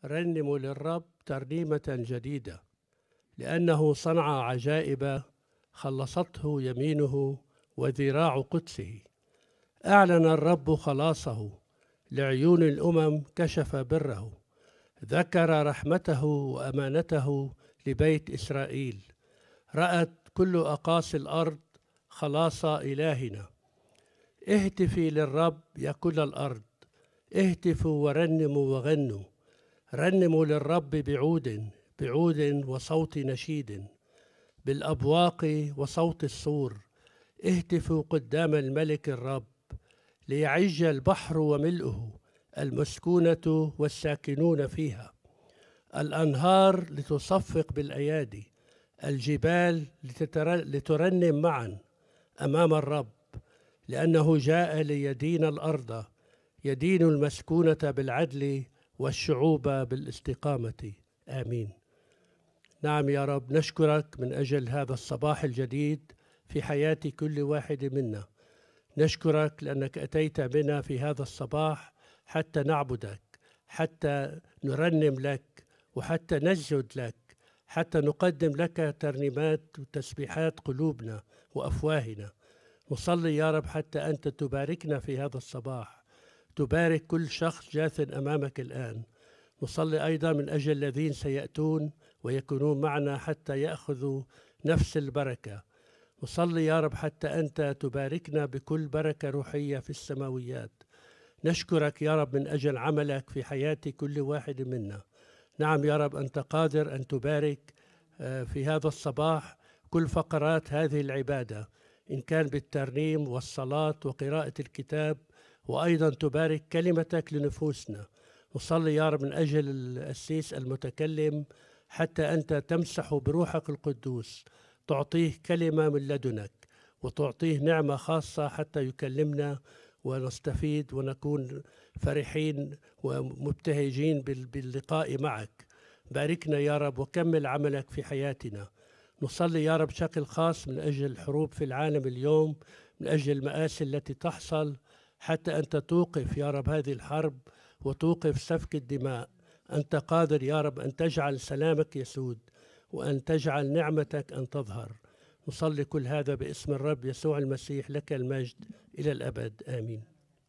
رنموا للرب ترنيمة جديدة لأنه صنع عجائب خلصته يمينه وذراع قدسه أعلن الرب خلاصه لعيون الأمم كشف بره ذكر رحمته وأمانته لبيت إسرائيل رأت كل أقاصي الأرض خلاص إلهنا اهتفي للرب يا كل الأرض اهتفوا ورنموا وغنوا رنموا للرب بعود بعود وصوت نشيد بالأبواق وصوت الصور اهتفوا قدام الملك الرب ليعج البحر وملؤه المسكونة والساكنون فيها الأنهار لتصفق بالأيادي الجبال لترنم معا أمام الرب لأنه جاء ليدين الأرض يدين المسكونة بالعدل والشعوب بالاستقامة آمين نعم يا رب نشكرك من أجل هذا الصباح الجديد في حياة كل واحد منا نشكرك لأنك أتيت بنا في هذا الصباح حتى نعبدك حتى نرنم لك وحتى نسجد لك حتى نقدم لك ترنيمات وتسبيحات قلوبنا وأفواهنا نصلي يا رب حتى أنت تباركنا في هذا الصباح تبارك كل شخص جاث أمامك الآن نصلي أيضا من أجل الذين سيأتون ويكونون معنا حتى يأخذوا نفس البركة نصلي يا رب حتى أنت تباركنا بكل بركة روحية في السماويات نشكرك يا رب من أجل عملك في حياة كل واحد منا نعم يا رب أنت قادر أن تبارك آه، في هذا الصباح كل فقرات هذه العبادة إن كان بالترنيم والصلاة وقراءة الكتاب وأيضا تبارك كلمتك لنفوسنا نصلي يا رب من أجل الأسيس المتكلم حتى أنت تمسح بروحك القدوس تعطيه كلمة من لدنك وتعطيه نعمة خاصة حتى يكلمنا ونستفيد ونكون فرحين ومبتهجين باللقاء معك باركنا يا رب وكمل عملك في حياتنا نصلي يا رب بشكل خاص من أجل الحروب في العالم اليوم من أجل المآسي التي تحصل حتى أنت توقف يا رب هذه الحرب وتوقف سفك الدماء أنت قادر يا رب أن تجعل سلامك يسود وأن تجعل نعمتك أن تظهر نصلي كل هذا باسم الرب يسوع المسيح لك المجد إلى الأبد آمين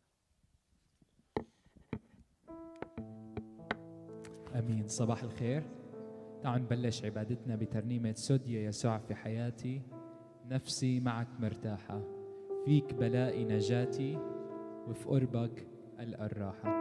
امين صباح الخير تعالوا نبلش عبادتنا بترنيمه سد يا يسوع في حياتي نفسي معك مرتاحه فيك بلائي نجاتي وفي قربك الراحه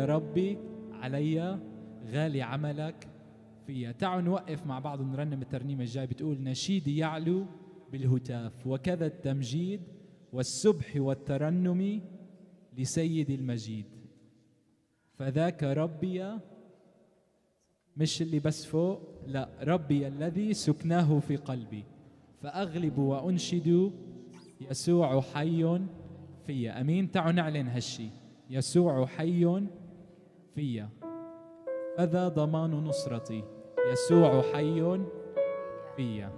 يا ربي علي غالي عملك فيها تعالوا نوقف مع بعض ونرنم الترنيمة الجاي بتقول نشيدي يعلو بالهتاف وكذا التمجيد والسبح والترنم لسيد المجيد فذاك ربي مش اللي بس فوق لا ربي الذي سكناه في قلبي فأغلب وأنشد يسوع حي فيا أمين تعالوا نعلن هالشي يسوع حي فيا هذا ضمان نصرتي يسوع حي فيا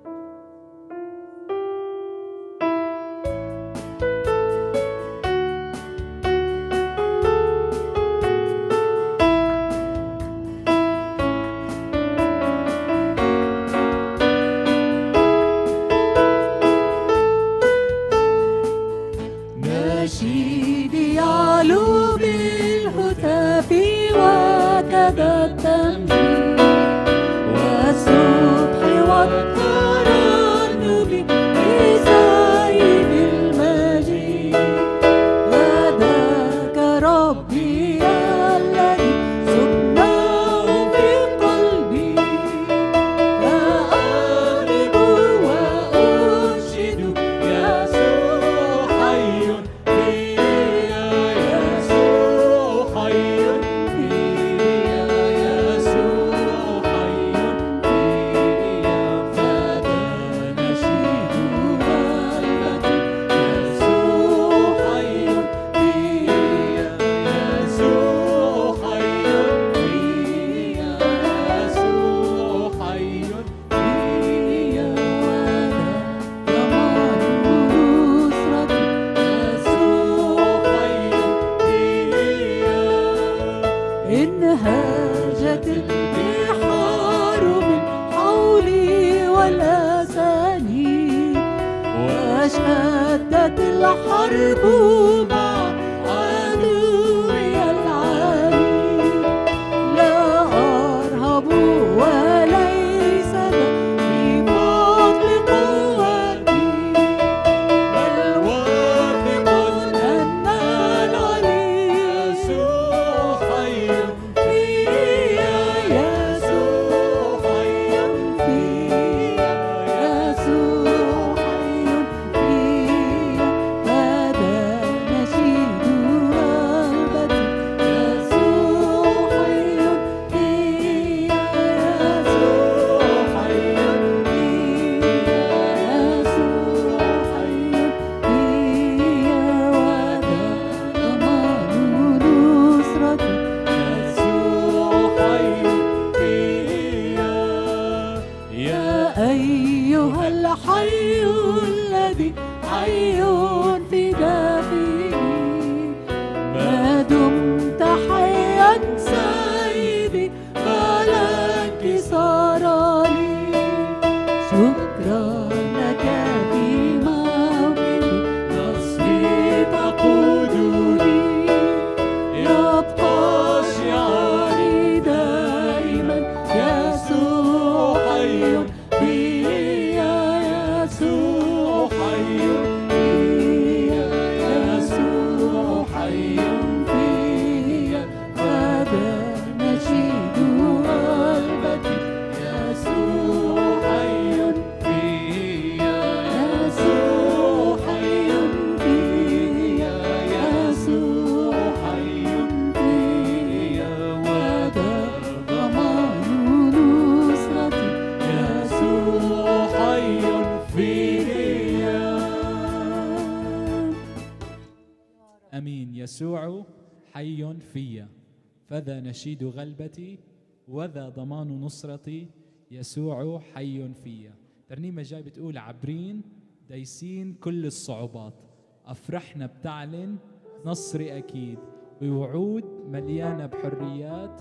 فذا نشيد غلبتي وذا ضمان نصرتي يسوع حي فيا ترنيمة جاي بتقول عبرين دايسين كل الصعوبات أفرحنا بتعلن نصري أكيد بوعود مليانة بحريات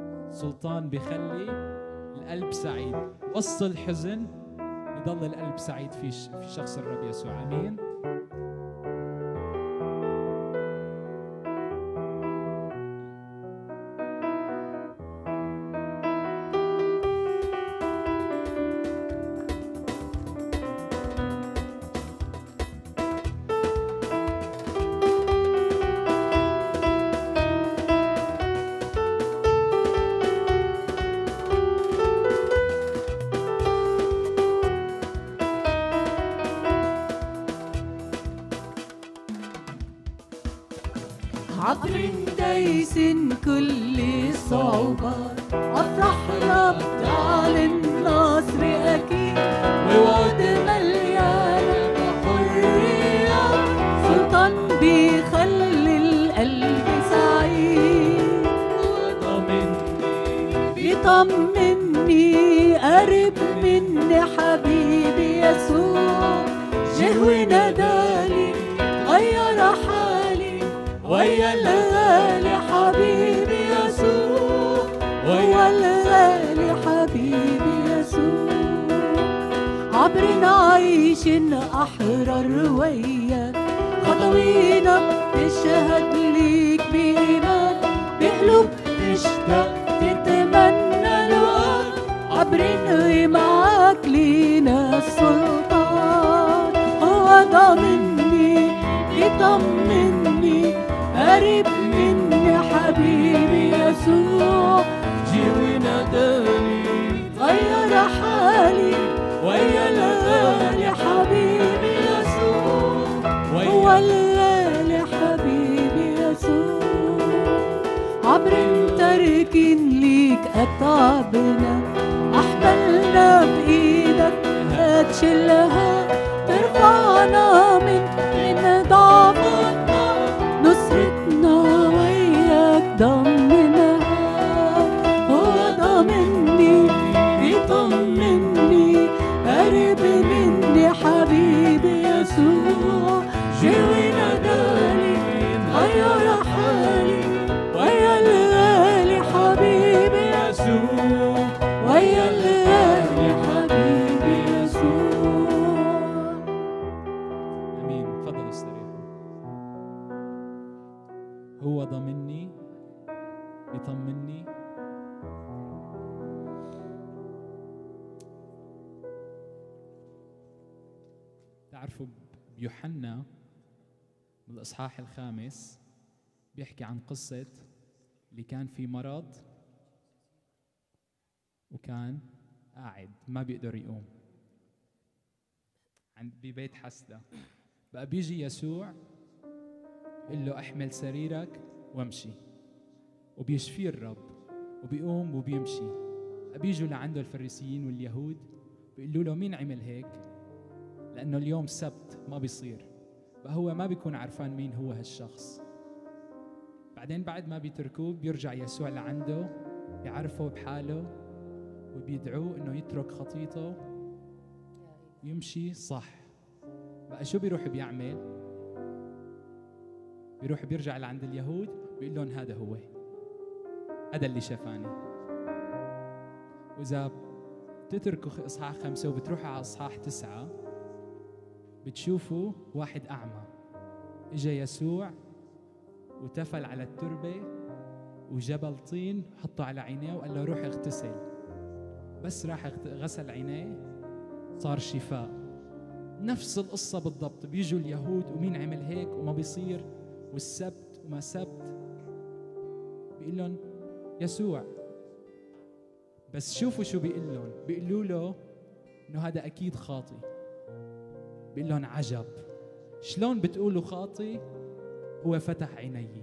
سلطان بخلي القلب سعيد وسط الحزن يضل القلب سعيد في في شخص الرب يسوع امين عبر دايس كل الصعوبات أفرح رب تعلن نصر أكيد ووعد مليان حرية سلطان بيخلي القلب سعيد بيطمني قرب مني حبيبي يسوع جه ونادالي غير حالي ويا الغالي حبيبي يسوع ويا الغالي حبيبي يسوع عبر عيش أحرر وياك خطوينا بتشهد ليك بإيمان بقلوب تشتاق تتمنى الوقت عبر معاك لينا السلطان هو ضامني يطمني قريب مني حبيبي يسوع جي وناداني غير حالي ويا الغالي حبيبي يسوع هو الغالي حبيبي يسوع عبر تركين ليك أتعبنا أحملنا بإيدك هتشيلها ترفعنا من من ضعفنا نصرتنا وياك ضمنها هو ضامني بيطمني قرب مني حبيبي يسوع جي وناداني غير حالي ويا الغالي حبيبي يسوع ويا الغالي حبيبي يسوع امين تفضلوا استريحوا هو ضمني يطمني تعرفوا بيوحنا بالاصحاح الخامس بيحكي عن قصه اللي كان في مرض وكان قاعد ما بيقدر يقوم عند ببيت حسده بقى بيجي يسوع بيقول له احمل سريرك وامشي وبيشفيه الرب وبيقوم وبيمشي بقى بيجوا لعنده الفريسيين واليهود بيقولوا له مين عمل هيك لانه اليوم سبت ما بيصير بقى هو ما بيكون عرفان مين هو هالشخص بعدين بعد ما بيتركوه بيرجع يسوع لعنده بيعرفه بحاله وبيدعوه انه يترك خطيته ويمشي صح بقى شو بيروح بيعمل بيروح بيرجع لعند اليهود بيقول لهم هذا هو هذا اللي شفاني وإذا بتتركوا إصحاح خمسة وبتروحوا على إصحاح تسعة بتشوفوا واحد أعمى إجا يسوع وتفل على التربة وجبل طين حطه على عينيه وقال له روح اغتسل بس راح اغت- غسل عينيه صار شفاء نفس القصة بالضبط بيجوا اليهود ومين عمل هيك وما بيصير والسبت وما سبت بيقول لهم يسوع بس شوفوا شو بيقول لهم بيقولوا له انه هذا اكيد خاطي بيقول لهم عجب شلون بتقولوا خاطي هو فتح عيني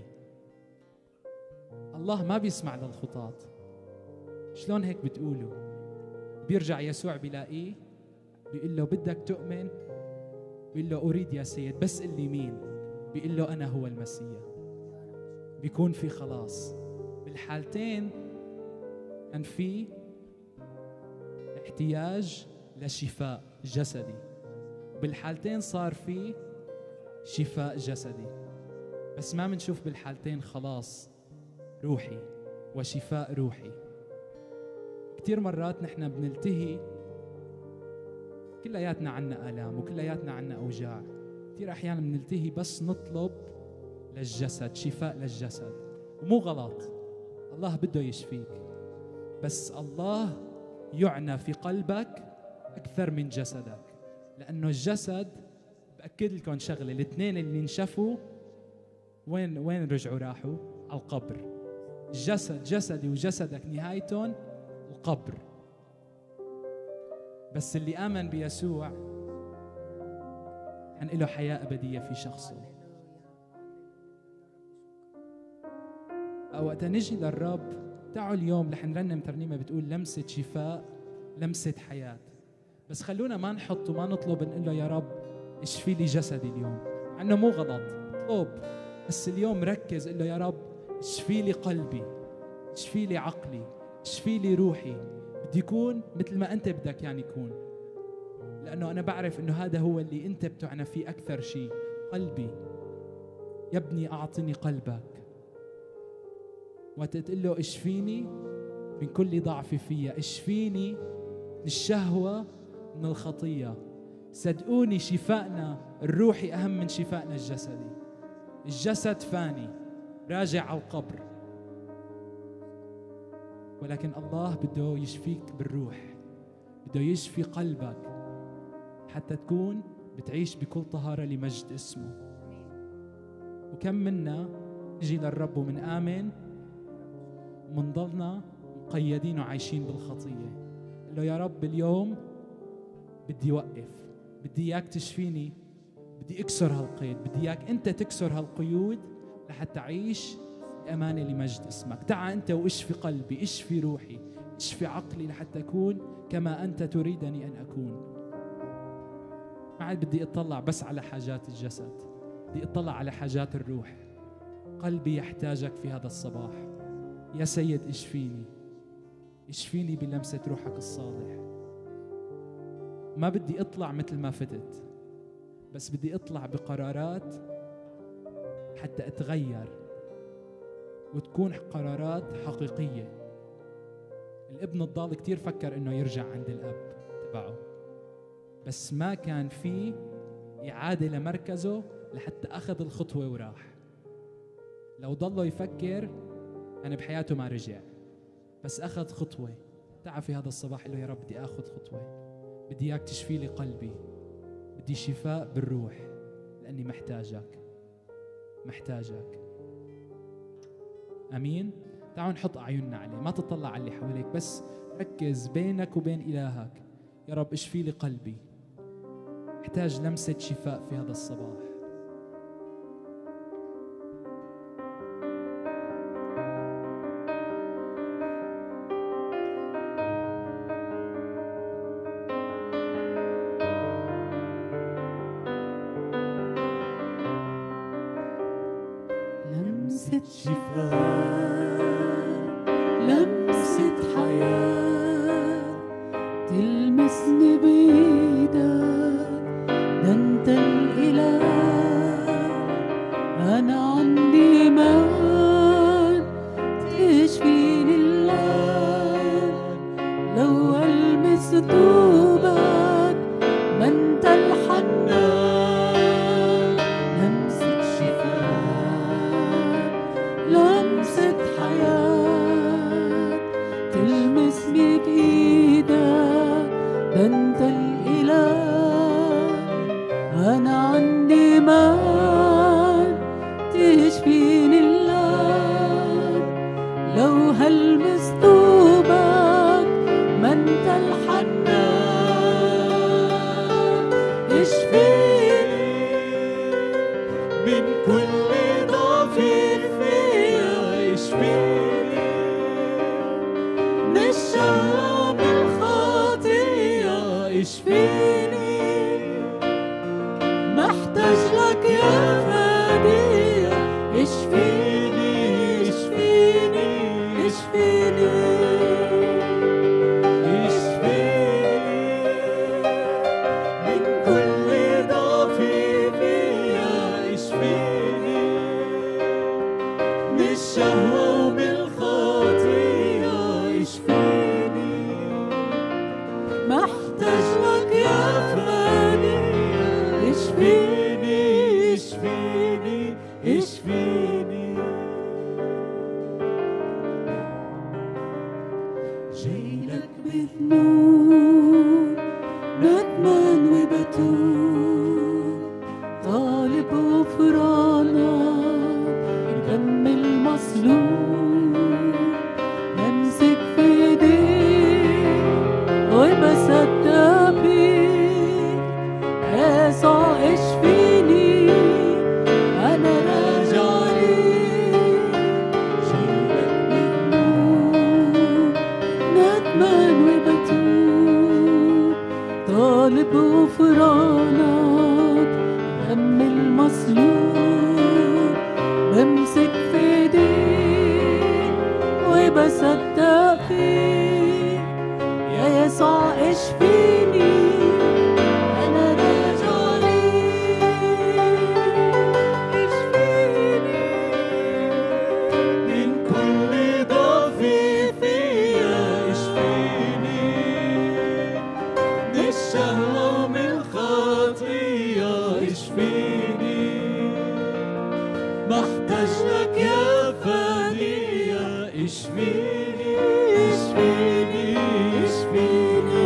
الله ما بيسمع للخطاة شلون هيك بتقولوا بيرجع يسوع بيلاقيه بيقول له بدك تؤمن بيقول له أريد يا سيد بس قل لي مين بيقول له أنا هو المسيح بيكون في خلاص بالحالتين كان في احتياج لشفاء جسدي بالحالتين صار في شفاء جسدي بس ما بنشوف بالحالتين خلاص روحي وشفاء روحي كثير مرات نحن بنلتهي كلياتنا عنا آلام وكلياتنا عنا أوجاع كثير أحيانا بنلتهي بس نطلب للجسد شفاء للجسد ومو غلط الله بده يشفيك بس الله يعنى في قلبك أكثر من جسدك لأنه الجسد بأكد لكم شغلة الاثنين اللي انشفوا وين وين رجعوا راحوا على القبر الجسد جسدي وجسدك نهايتهم القبر بس اللي آمن بيسوع كان له حياة أبدية في شخصه أو وقت نجي للرب تعالوا اليوم رح نرنم ترنيمة بتقول لمسة شفاء لمسة حياة بس خلونا ما نحط وما نطلب نقول له يا رب اشفي لي جسدي اليوم مع انه مو غلط اطلب بس اليوم ركز قل له يا رب اشفي لي قلبي اشفي لي عقلي اشفي لي روحي بدي يكون مثل ما انت بدك يعني يكون لانه انا بعرف انه هذا هو اللي انت بتعنى فيه اكثر شيء قلبي يا ابني اعطني قلبك وقت تقول له اشفيني من كل ضعف فيا اشفيني من الشهوه من الخطيه صدقوني شفائنا الروحي اهم من شفائنا الجسدي الجسد فاني راجع على القبر ولكن الله بده يشفيك بالروح بده يشفي قلبك حتى تكون بتعيش بكل طهارة لمجد اسمه وكم منا نجي للرب ومن آمن ومنضلنا مقيدين وعايشين بالخطية قل له يا رب اليوم بدي وقف بدي اياك تشفيني بدي اكسر هالقيد بدي اياك انت تكسر هالقيود لحتى اعيش بامانه لمجد اسمك تعا انت واشفي قلبي اشفي روحي اشفي عقلي لحتى اكون كما انت تريدني ان اكون ما عاد بدي اطلع بس على حاجات الجسد بدي اطلع على حاجات الروح قلبي يحتاجك في هذا الصباح يا سيد اشفيني اشفيني بلمسه روحك الصالح ما بدي اطلع مثل ما فتت بس بدي اطلع بقرارات حتى اتغير وتكون قرارات حقيقية الابن الضال كتير فكر انه يرجع عند الاب تبعه بس ما كان في إعادة لمركزه لحتى أخذ الخطوة وراح لو ضله يفكر أنا بحياته ما رجع بس أخذ خطوة تعال في هذا الصباح له يا رب بدي أخذ خطوة بدي إياك تشفي لي قلبي بدي شفاء بالروح لأني محتاجك محتاجك أمين تعالوا نحط أعيننا عليه ما تطلع على اللي حواليك بس ركز بينك وبين إلهك يا رب اشفي لي قلبي احتاج لمسة شفاء في هذا الصباح لمسة شفاء لمسة حياة تلمسني بإيدك ده أنت الإله أنا عندي إيمان تشفيني الآن لو ألمس ثوبك ما أنت الحنان لمسة شفاء لمسة حياة تلمسني بإيدك ده أنت الإله أنا عندي إيمان تشفيني الآن لو هلمس ثوبك ما أنت الحنان اشفيني من كل ضعف فيا اشفيني من الشر بالخطية اشفيني محتاج لك يا فدية اشفيني اشفيني اشفيني اشفيني من كل ضعف فيا اشفيني من الشهوة ومن الخطية اشفيني محتاج لك يا فادي اشفيني اشفيني اشفيني جاي لك بذنوب ندمان وبتوب طالب غفرانك الدم المصلوب بمسك في ايديك وبصدق بيك يسوع اشفيني المصلوب بمسك في ايديك وبصدق فيك يا يسوع اشفيني انا راجع ليك اشفيني من كل ضعف فيا اشفيني من الشهوة ومن الخطية اشفيني محتاج لك يا فدية اشفيني اشفيني اشفيني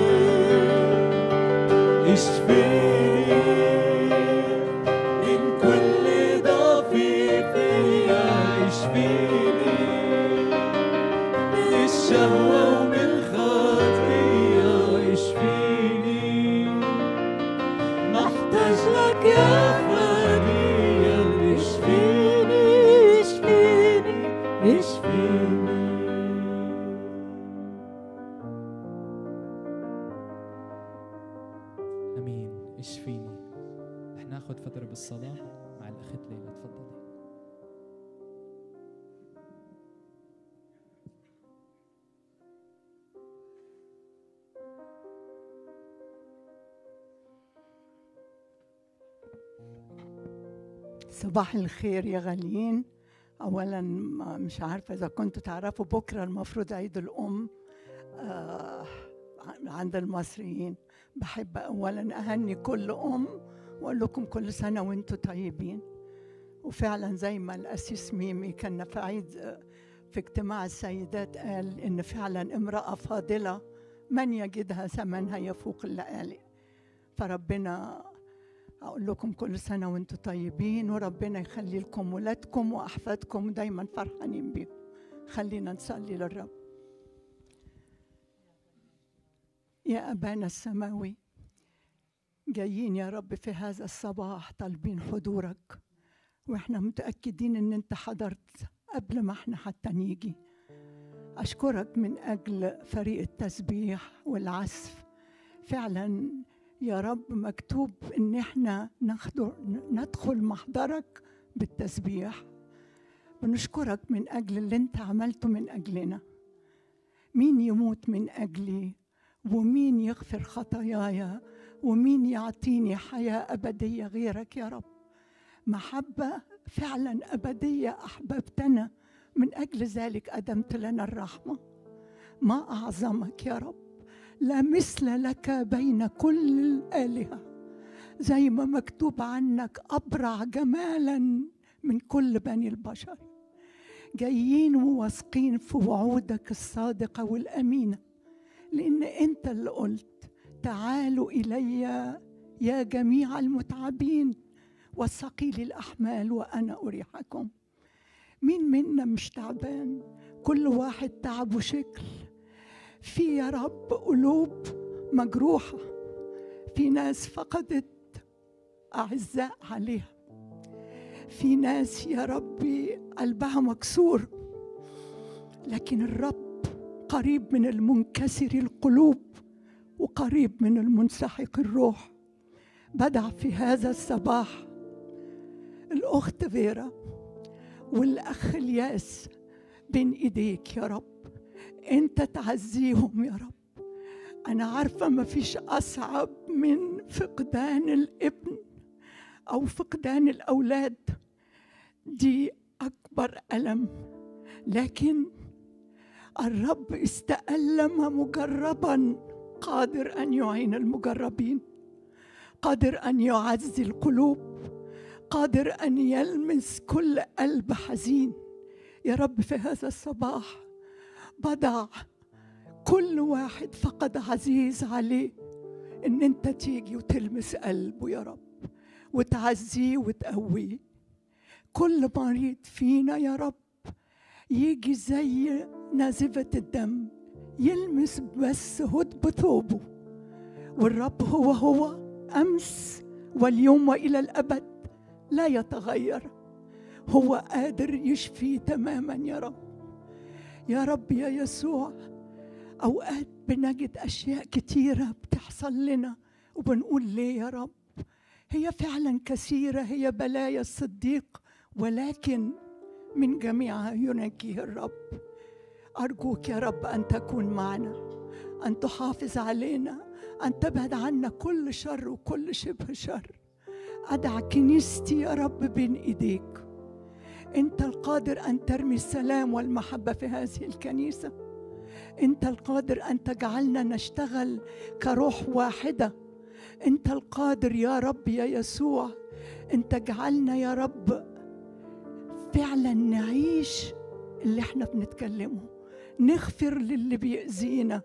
اشفيني من كل ضعف فيا اشفيني من الشهوة ومن الخطية اشفيني محتاج لك يا فدية اشفيني اشفيني اشفيني امين اشفيني رح ناخذ فتره بالصلاه مع الاخت ليلى تفضلي صباح الخير يا غاليين اولا ما- مش عارفه اذا كنتوا تعرفوا بكره المفروض عيد الام آه عند المصريين بحب اولا اهني كل ام واقول لكم كل سنه وانتم طيبين وفعلا زي ما الاسيس ميمي كان في عيد آه، في اجتماع السيدات قال ان فعلا امراه فاضله من يجدها ثمنها يفوق اللآلئ فربنا أقول لكم كل سنة وأنتم طيبين وربنا يخلي لكم ولادكم وأحفادكم دايما فرحانين بيكم خلينا نصلي للرب يا أبانا السماوي جايين يا رب في هذا الصباح طالبين حضورك واحنا متأكدين ان انت حضرت قبل ما احنا حتى نيجي أشكرك من أجل فريق التسبيح والعزف فعلا يا رب مكتوب ان احنا نخدر ندخل محضرك بالتسبيح بنشكرك من اجل اللي انت عملته من اجلنا مين يموت من اجلي ومين يغفر خطاياي ومين يعطيني حياه ابديه غيرك يا رب محبه فعلا ابديه احببتنا من اجل ذلك ادمت لنا الرحمه ما اعظمك يا رب لا مثل لك بين كل الآلهة زي ما مكتوب عنك أبرع جمالا من كل بني البشر جايين وواثقين في وعودك الصادقة والأمينة لأن أنت اللي قلت تعالوا إلي يا جميع المتعبين والثقيل الأحمال وأنا أريحكم مين منا مش تعبان كل واحد تعبه شكل في يا رب قلوب مجروحة في ناس فقدت أعزاء عليها في ناس يا ربي قلبها مكسور لكن الرب قريب من المنكسر القلوب وقريب من المنسحق الروح بدع في هذا الصباح الأخت فيرا والأخ الياس بين إيديك يا رب انت تعزيهم يا رب انا عارفه ما فيش اصعب من فقدان الابن او فقدان الاولاد دي اكبر الم لكن الرب استألم مجربا قادر ان يعين المجربين قادر ان يعزي القلوب قادر ان يلمس كل قلب حزين يا رب في هذا الصباح بضع كل واحد فقد عزيز عليه ان انت تيجي وتلمس قلبه يا رب وتعزيه وتقويه كل مريض فينا يا رب يجي زي نازفة الدم يلمس بس هدب ثوبه والرب هو هو أمس واليوم وإلى الأبد لا يتغير هو قادر يشفي تماما يا رب يا رب يا يسوع أوقات بنجد أشياء كتيرة بتحصل لنا وبنقول ليه يا رب هي فعلا كثيره هي بلايا الصديق ولكن من جميعها ينجيه الرب ارجوك يا رب ان تكون معنا ان تحافظ علينا ان تبعد عنا كل شر وكل شبه شر ادع كنيستي يا رب بين ايديك انت القادر ان ترمي السلام والمحبه في هذه الكنيسه انت القادر ان تجعلنا نشتغل كروح واحده انت القادر يا رب يا يسوع ان تجعلنا يا رب فعلا نعيش اللي احنا بنتكلمه نغفر للي بيأذينا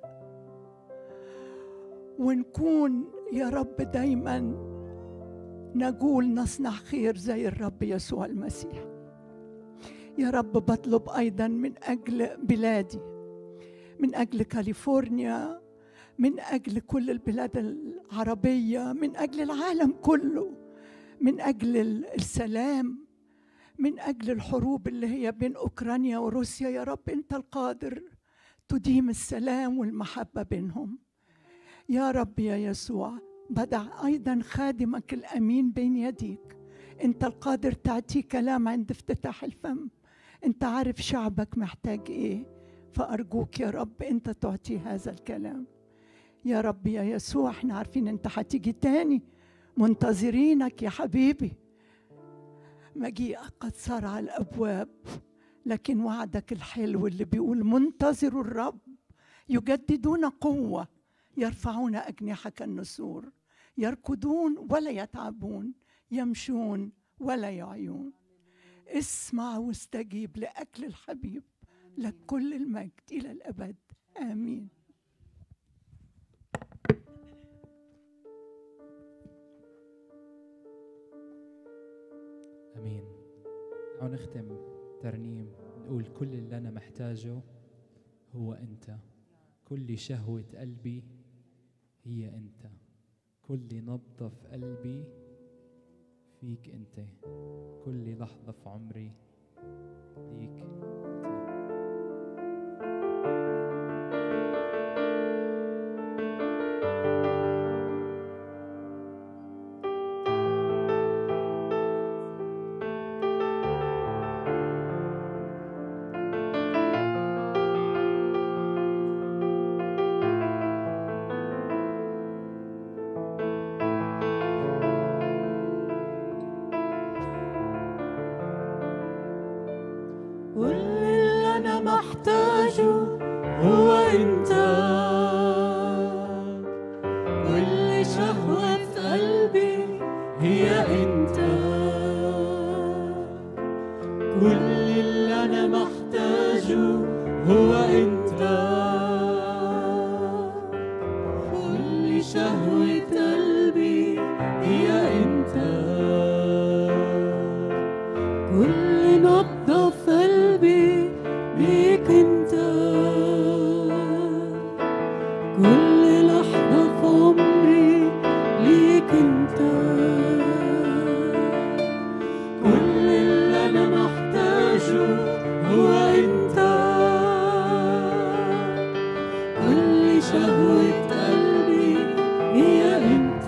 ونكون يا رب دايما نقول نصنع خير زي الرب يسوع المسيح يا رب بطلب ايضا من اجل بلادي من اجل كاليفورنيا من اجل كل البلاد العربيه من اجل العالم كله من اجل السلام من اجل الحروب اللي هي بين اوكرانيا وروسيا يا رب انت القادر تديم السلام والمحبه بينهم يا رب يا يسوع بدع ايضا خادمك الامين بين يديك انت القادر تعطيه كلام عند افتتاح الفم انت عارف شعبك محتاج ايه فارجوك يا رب انت تعطيه هذا الكلام يا رب يا يسوع احنا عارفين انت هتيجي تاني منتظرينك يا حبيبي مجيئك قد صار على الابواب لكن وعدك الحلو اللي بيقول منتظروا الرب يجددون قوه يرفعون اجنحه كالنسور يركضون ولا يتعبون يمشون ولا يعيون اسمع واستجيب لاكل الحبيب لك كل المجد الى الابد امين امين تعالوا نختم ترنيم نقول كل اللي انا محتاجه هو انت كل شهوه قلبي هي انت كل نبضه في قلبي فيك انت كل لحظه في عمري ليك كل اللي انا محتاجه هو انت كل شهوة في قلبي هي انت كل اللي انا محتاجه هو انت كل شهوة قلبي هي انت كل نبضة في قلبي ليك انت كل لحظة في عمري ليك انت كل اللي انا محتاجه هو انت كل شهوة قلبي هي انت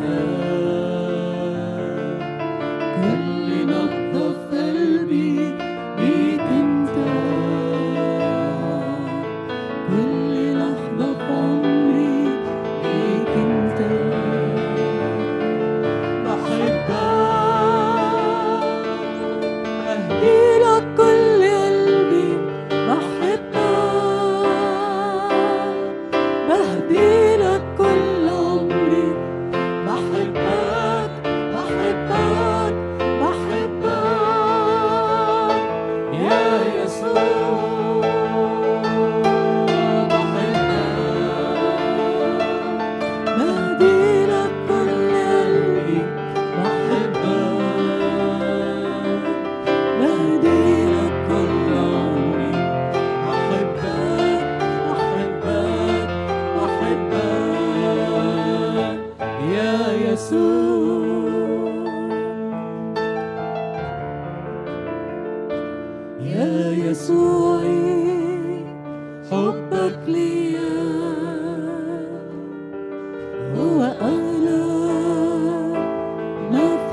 كل نبضة في قلبي ليك انت كل لحظة في عمري ليك انت بحبك اهدي لك كل قلبي بحبك بهدي لك كل عمري بحبك بحبك بحبك يا يسوع بحبك بهدي لك كل قلبي بحبك بهدي لك كل عمري بحبك بحبك بحبك يا يسوع يا يسوعي حبك ليا هو أغلى ما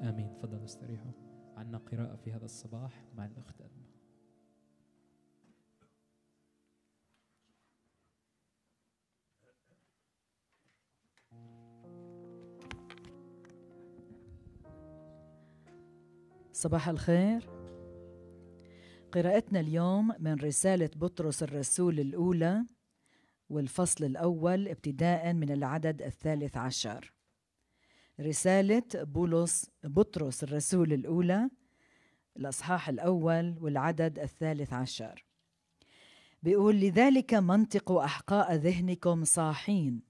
آمين تفضلوا استريحوا عنا قراءة في هذا الصباح مع الأخت أدمى صباح الخير قراءتنا اليوم من رسالة بطرس الرسول الأولى والفصل الأول ابتداء من العدد الثالث عشر رسالة بولس بطرس الرسول الأولى الأصحاح الأول والعدد الثالث عشر بيقول لذلك منطقوا أحقاء ذهنكم صاحين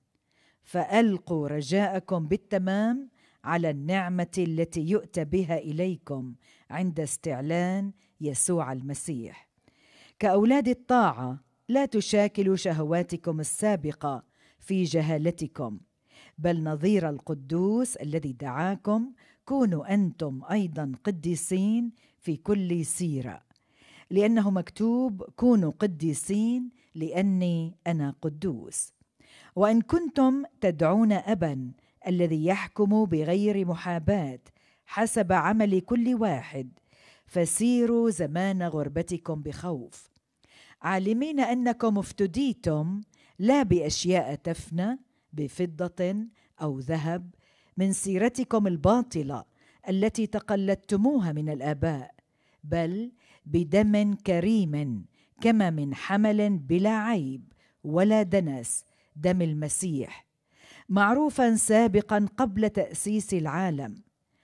فألقوا رجاءكم بالتمام على النعمة التي يؤتى بها إليكم عند استعلان يسوع المسيح كأولاد الطاعة لا تشاكلوا شهواتكم السابقة في جهالتكم بل نظير القدوس الذي دعاكم كونوا انتم ايضا قديسين في كل سيره لانه مكتوب كونوا قديسين لاني انا قدوس وان كنتم تدعون ابا الذي يحكم بغير محاباه حسب عمل كل واحد فسيروا زمان غربتكم بخوف عالمين انكم افتديتم لا باشياء تفنى بفضه او ذهب من سيرتكم الباطله التي تقلدتموها من الاباء بل بدم كريم كما من حمل بلا عيب ولا دنس دم المسيح معروفا سابقا قبل تاسيس العالم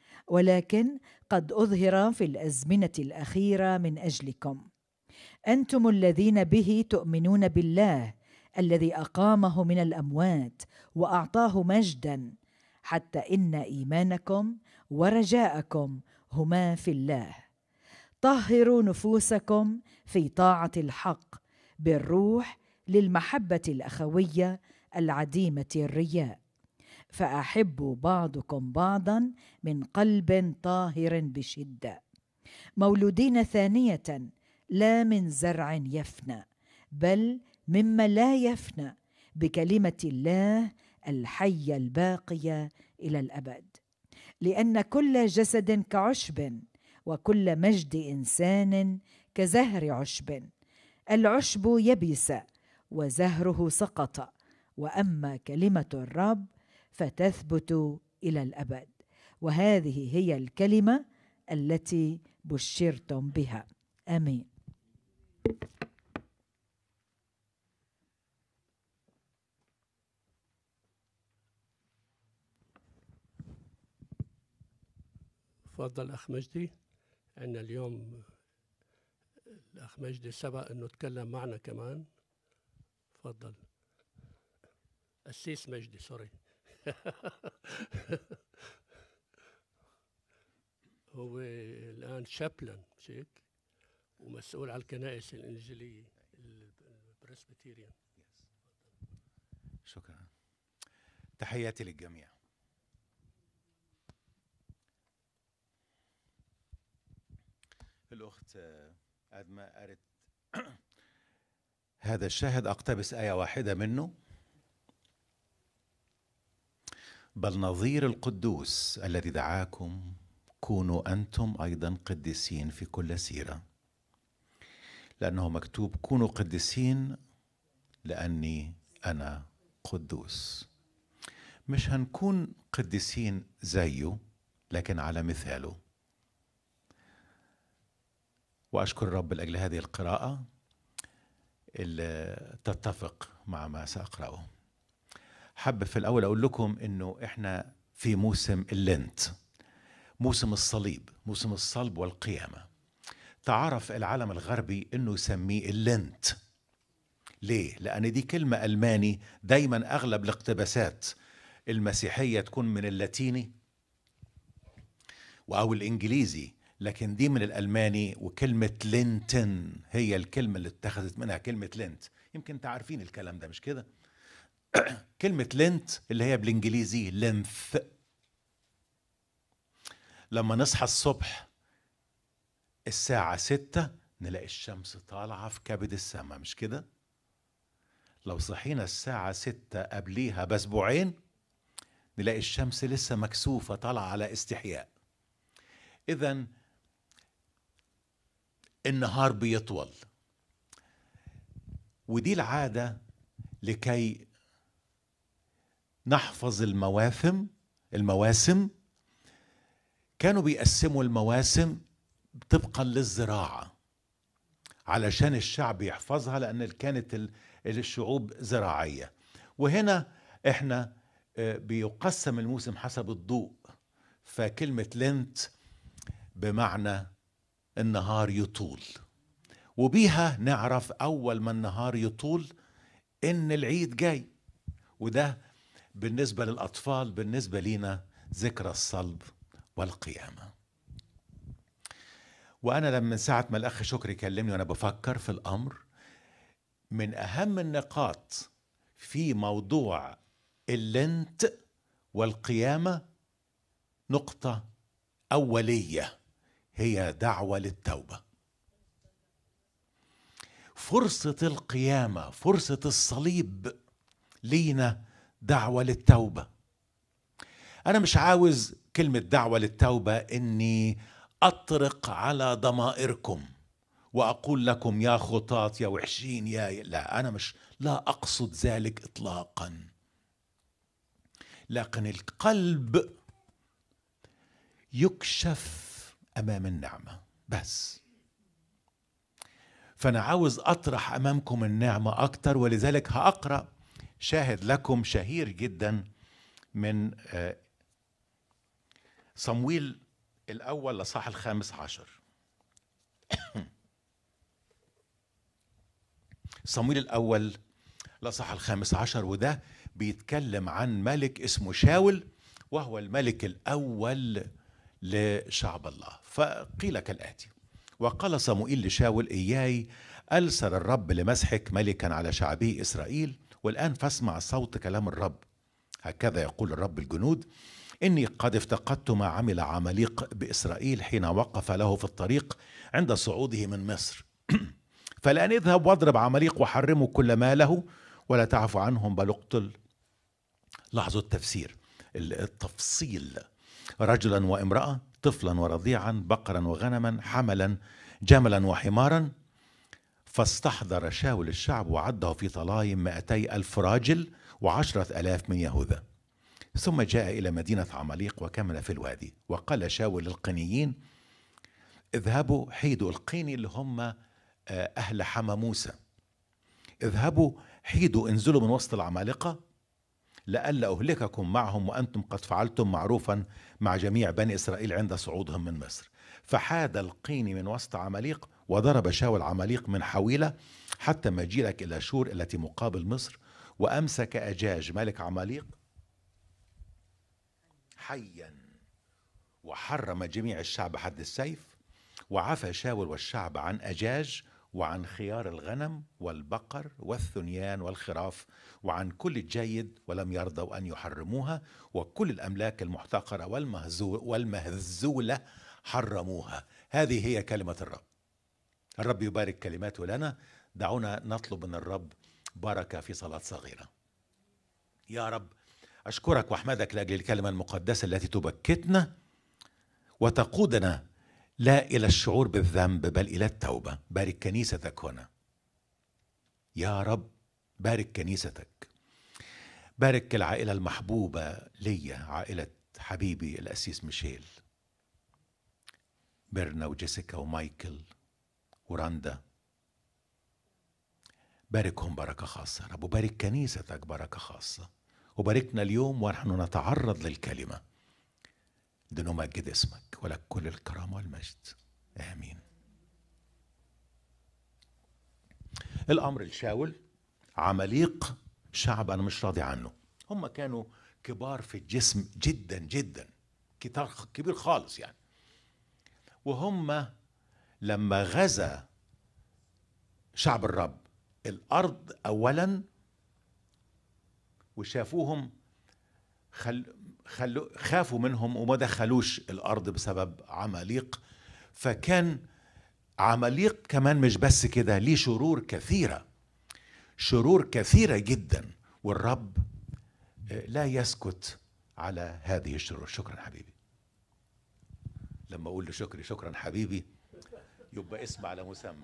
ولكن قد اظهر في الازمنه الاخيره من اجلكم انتم الذين به تؤمنون بالله الذي اقامه من الاموات واعطاه مجدا حتى ان ايمانكم ورجاءكم هما في الله طهروا نفوسكم في طاعه الحق بالروح للمحبه الاخويه العديمه الرياء فاحبوا بعضكم بعضا من قلب طاهر بشده مولودين ثانيه لا من زرع يفنى بل مما لا يفنى بكلمه الله الحيه الباقيه الى الابد لان كل جسد كعشب وكل مجد انسان كزهر عشب العشب يبس وزهره سقط واما كلمه الرب فتثبت الى الابد وهذه هي الكلمه التي بشرتم بها امين تفضل أخ مجدي عندنا اليوم الأخ مجدي سبق أنه تكلم معنا كمان تفضل السيس مجدي سوري هو الآن شابلن مش هيك ومسؤول على الكنائس الإنجيلية البرسبتيريان شكرا تحياتي للجميع الأخت أدمى قالت هذا الشاهد أقتبس آية واحدة منه بل نظير القدوس الذي دعاكم كونوا أنتم أيضا قديسين في كل سيرة لأنه مكتوب كونوا قديسين لأني أنا قدوس مش هنكون قديسين زيه لكن على مثاله واشكر الرب لاجل هذه القراءه اللي تتفق مع ما ساقراه حب في الاول اقول لكم انه احنا في موسم اللنت موسم الصليب موسم الصلب والقيامه تعرف العالم الغربي انه يسميه اللنت ليه لان دي كلمه الماني دايما اغلب الاقتباسات المسيحيه تكون من اللاتيني او الانجليزي لكن دي من الألماني وكلمة لينتن هي الكلمة اللي اتخذت منها كلمة لينت يمكن تعرفين الكلام ده مش كده كلمة لينت اللي هي بالإنجليزي لينث لما نصحى الصبح الساعة ستة نلاقي الشمس طالعة في كبد السماء مش كده لو صحينا الساعة ستة قبليها بأسبوعين نلاقي الشمس لسه مكسوفة طالعة على استحياء اذا النهار بيطول ودي العاده لكي نحفظ المواسم المواسم كانوا بيقسموا المواسم طبقا للزراعه علشان الشعب يحفظها لان كانت ال- الشعوب زراعيه وهنا احنا آه، بيقسم الموسم حسب الضوء فكلمه لنت بمعنى النهار يطول وبيها نعرف اول ما النهار يطول ان العيد جاي وده بالنسبه للاطفال بالنسبه لينا ذكرى الصلب والقيامه وانا لما من ساعه ما الاخ شكري كلمني وانا بفكر في الامر من اهم النقاط في موضوع اللنت والقيامه نقطه اوليه هي دعوه للتوبه فرصه القيامه فرصه الصليب لينا دعوه للتوبه انا مش عاوز كلمه دعوه للتوبه اني اطرق على ضمائركم واقول لكم يا خطاة يا وحشين يا لا انا مش لا اقصد ذلك اطلاقا لكن القلب يكشف امام النعمه بس فانا عاوز اطرح امامكم النعمه اكتر ولذلك هاقرا شاهد لكم شهير جدا من آه، صمويل الاول لصح الخامس عشر صمويل الاول لصح الخامس عشر وده بيتكلم عن ملك اسمه شاول وهو الملك الاول لشعب الله فقيل كالاتي وقال صموئيل لشاول اياي ألسر الرب لمسحك ملكا على شعبه إسرائيل والآن فاسمع صوت كلام الرب هكذا يقول الرب الجنود إني قد افتقدت ما عمل عماليق بإسرائيل حين وقف له في الطريق عند صعوده من مصر فالآن اذهب واضرب عماليق وحرموا كل ما له ولا تعفو عنهم بل اقتل لاحظوا التفسير التفصيل رجلا وامرأة طفلا ورضيعا بقرا وغنما حملا جملا وحمارا فاستحضر شاول الشعب وعده في طلايم مائتي ألف راجل وعشرة ألاف من يهوذا ثم جاء إلى مدينة عماليق وكمل في الوادي وقال شاول للقنيين اذهبوا حيدوا القيني اللي هم آه، أهل حما موسى اذهبوا حيدوا انزلوا من وسط العمالقة لئلا أهلككم معهم وأنتم قد فعلتم معروفا مع جميع بني إسرائيل عند صعودهم من مصر فحاد القيني من وسط عماليق وضرب شاول عماليق من حويلة حتى مجيلك إلى شور التي مقابل مصر وأمسك أجاج ملك عماليق حيا وحرم جميع الشعب حد السيف وعفى شاول والشعب عن أجاج وعن خيار الغنم والبقر والثنيان والخراف وعن كل الجيد ولم يرضوا أن يحرموها وكل الأملاك المحتقرة والمهزو والمهزولة حرموها هذه هي كلمة الرب الرب يبارك كلماته لنا دعونا نطلب من الرب بركة في صلاة صغيرة يا رب أشكرك وأحمدك لأجل الكلمة المقدسة التي تبكتنا وتقودنا لا إلى الشعور بالذنب بل إلى التوبة بارك كنيستك هنا يا رب بارك كنيستك بارك العائلة المحبوبة ليا عائلة حبيبي الأسيس ميشيل بيرنا وجيسيكا ومايكل وراندا باركهم بركة خاصة يا رب وبارك كنيستك بركة خاصة وباركنا اليوم ونحن نتعرض للكلمة لنمجد اسمك ولك كل الكرامة والمجد آمين الأمر الشاول عماليق شعب أنا مش راضي عنه هم كانوا كبار في الجسم جدا جدا كتار كبير خالص يعني وهم لما غزا شعب الرب الأرض أولا وشافوهم خل خلو خافوا منهم وما دخلوش الارض بسبب عماليق فكان عماليق كمان مش بس كده ليه شرور كثيره شرور كثيره جدا والرب لا يسكت على هذه الشرور شكرا حبيبي لما اقول لشكري شكرا حبيبي يبقى اسم على مسمى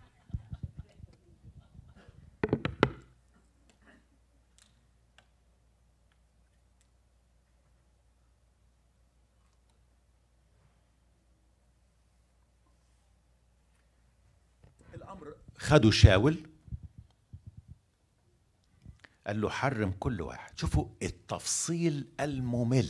الامر خدوا شاول قال له حرم كل واحد شوفوا التفصيل الممل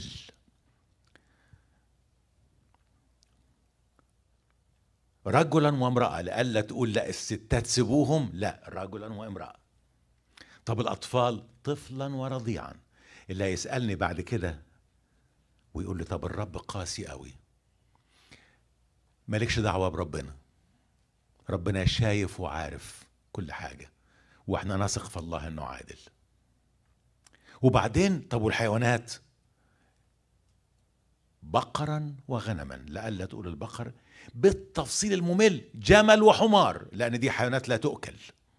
رجلا وامرأة لألا تقول لا الستات سيبوهم لا رجلا وامرأة طب الأطفال طفلا ورضيعا اللي هيسألني بعد كده ويقول لي طب الرب قاسي قوي مالكش دعوة بربنا ربنا شايف وعارف كل حاجة واحنا نثق في الله انه عادل وبعدين طب والحيوانات بقرا وغنما لألا تقول البقر بالتفصيل الممل جمل وحمار لأن دي حيوانات لا تؤكل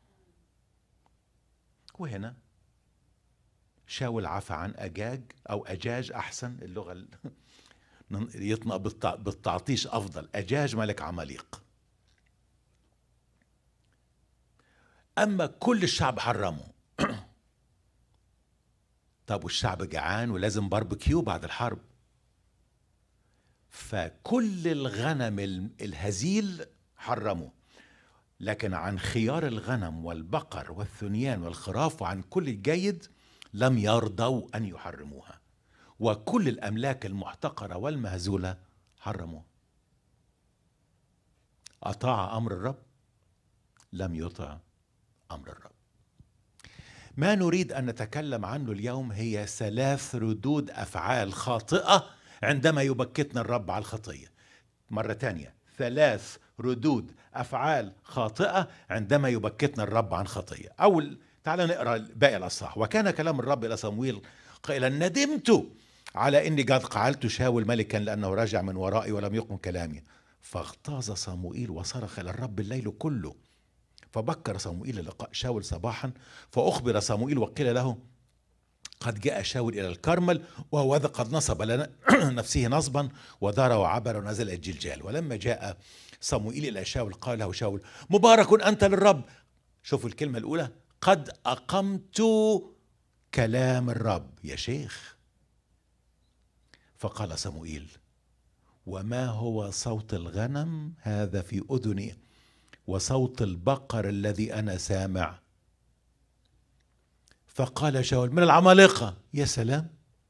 وهنا شاول عفى عن أجاج أو أجاج أحسن اللغة ال- يطنق بالتع- بالتعطيش أفضل أجاج ملك عماليق أما كل الشعب حرمه طب والشعب جعان ولازم باربيكيو بعد الحرب فكل الغنم ال- الهزيل حرموا لكن عن خيار الغنم والبقر والثنيان والخراف وعن كل الجيد لم يرضوا ان يحرموها وكل الاملاك المحتقره والمهزوله حرموها اطاع امر الرب لم يطع امر الرب ما نريد ان نتكلم عنه اليوم هي ثلاث ردود افعال خاطئه عندما يبكتنا الرب على الخطيه مره تانية ثلاث ردود افعال خاطئه عندما يبكتنا الرب عن خطيه اول تعال نقرا باقي الاصحاح وكان كلام الرب الى صمويل قائلا ندمت على اني قد قعلت شاول ملكا لانه رجع من ورائي ولم يقم كلامي فاغتاظ صموئيل وصرخ الى الرب الليل كله فبكر صموئيل لقاء شاول صباحا فأخبر صموئيل وقيل له قد جاء شاول إلى الكرمل وهو ذا قد نصب لنا نفسه نصبا ودار وعبر ونزل الجلجال ولما جاء صموئيل إلى شاول قال له شاول مبارك أنت للرب شوفوا الكلمة الأولى قد أقمت كلام الرب يا شيخ فقال صموئيل وما هو صوت الغنم هذا في أذني وصوت البقر الذي انا سامع فقال شاول من العمالقه يا سلام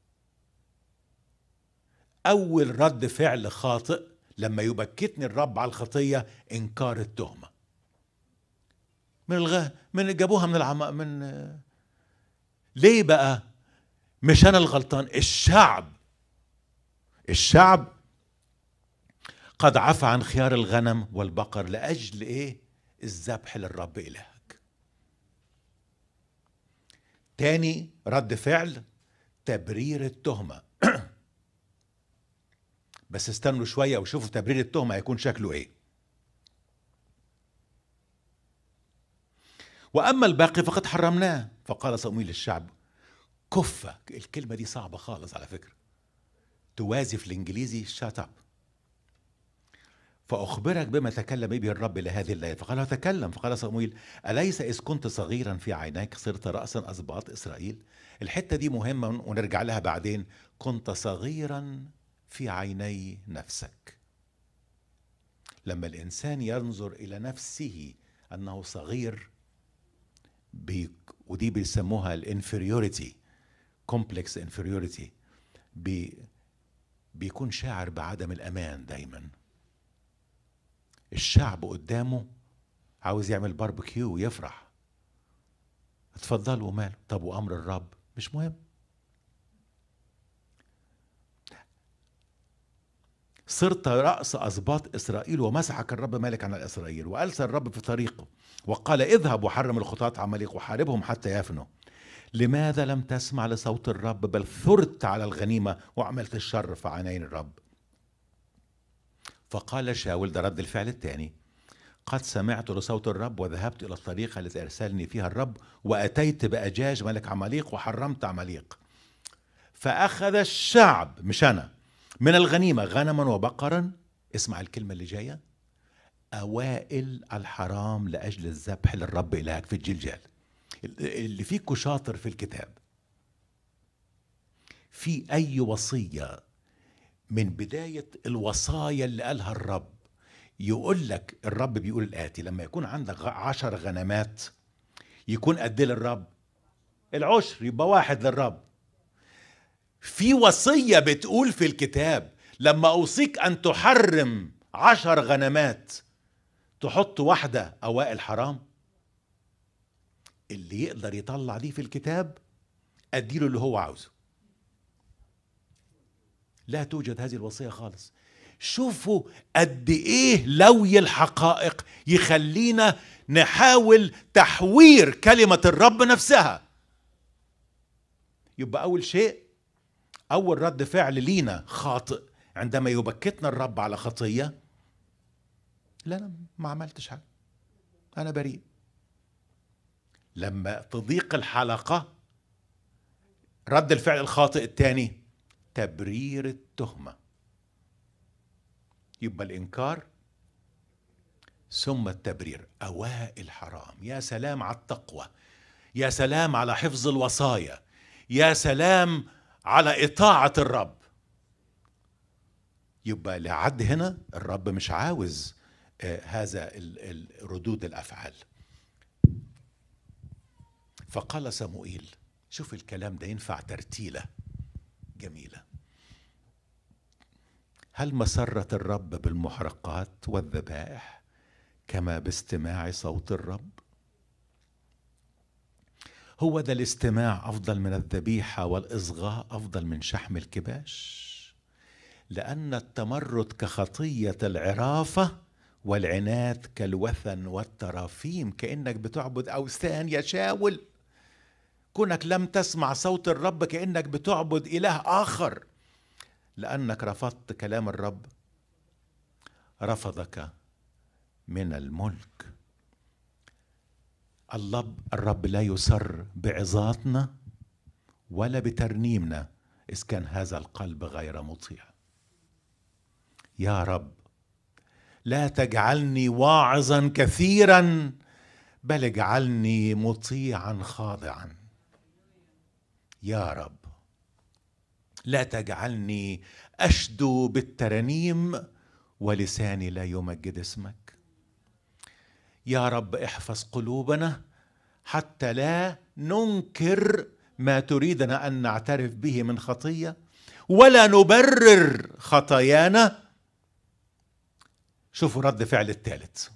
اول رد فعل خاطئ لما يبكتني الرب على الخطيه انكار التهمه من الغ... من جابوها من العم... من ليه بقى مش انا الغلطان الشعب الشعب قد عفى عن خيار الغنم والبقر لاجل ايه الذبح للرب الهك تاني رد فعل تبرير التهمه بس استنوا شويه وشوفوا تبرير التهمه هيكون شكله ايه واما الباقي فقد حرمناه فقال صمويل للشعب كف الكلمه دي صعبه خالص على فكره توازي في الانجليزي شات اب فأخبرك بما تكلم به الرب لهذه الليلة فقال تكلم فقال صمويل أليس إذ كنت صغيرا في عينيك صرت رأسا أسباط إسرائيل الحتة دي مهمة ونرجع لها بعدين كنت صغيرا في عيني نفسك لما الإنسان ينظر إلى نفسه أنه صغير بي ودي بيسموها الانفيريوريتي كومبلكس انفيريوريتي بي بيكون شاعر بعدم الأمان دايماً الشعب قدامه عاوز يعمل باربيكيو ويفرح اتفضلوا ماله طب وامر الرب مش مهم صرت رأس أسباط إسرائيل ومسحك الرب مالك عن إسرائيل وألسى الرب في طريقه وقال اذهب وحرم الخطاة عماليق وحاربهم حتى يفنوا لماذا لم تسمع لصوت الرب بل ثرت على الغنيمة وعملت الشر في عينين الرب فقال شاول ده رد الفعل الثاني قد سمعت لصوت الرب وذهبت إلى الطريقة التي أرسلني فيها الرب وأتيت بأجاج ملك عماليق وحرمت عماليق فأخذ الشعب مش أنا من الغنيمة غنما وبقرا اسمع الكلمة اللي جاية أوائل الحرام لأجل الذبح للرب إلهك في الجلجال اللي فيكو شاطر في الكتاب في أي وصية من بداية الوصايا اللي قالها الرب يقول لك الرب بيقول الآتي لما يكون عندك غ- عشر غنمات يكون قد إيه للرب العشر يبقى واحد للرب في وصية بتقول في الكتاب لما أوصيك أن تحرم عشر غنمات تحط واحدة أوائل حرام اللي يقدر يطلع دي في الكتاب أديله اللي هو عاوزه لا توجد هذه الوصية خالص شوفوا قد ايه لوي الحقائق يخلينا نحاول تحوير كلمة الرب نفسها يبقى أول شيء أول رد فعل لينا خاطئ عندما يبكتنا الرب على خطية لا أنا ما عملتش حاجة أنا بريء لما تضيق الحلقة رد الفعل الخاطئ الثاني تبرير التهمة يبقى الإنكار ثم التبرير أوائل حرام يا سلام على التقوى يا سلام على حفظ الوصايا يا سلام على إطاعة الرب يبقى لعد هنا الرب مش عاوز آه، هذا ال- ال- ردود الأفعال فقال صموئيل شوف الكلام ده ينفع ترتيلة جميلة هل مسرة الرب بالمحرقات والذبائح كما باستماع صوت الرب هو ده الاستماع افضل من الذبيحه والاصغاء افضل من شحم الكباش لان التمرد كخطيه العرافه والعناد كالوثن والترافيم كانك بتعبد اوثان يا شاول كونك لم تسمع صوت الرب كانك بتعبد اله اخر لانك رفضت كلام الرب رفضك من الملك الله الرب لا يسر بعظاتنا ولا بترنيمنا إذ كان هذا القلب غير مطيع يا رب لا تجعلني واعظا كثيرا بل اجعلني مطيعا خاضعا يا رب لا تجعلني اشدو بالترانيم ولساني لا يمجد اسمك يا رب احفظ قلوبنا حتى لا ننكر ما تريدنا ان نعترف به من خطيه ولا نبرر خطايانا شوفوا رد فعل الثالث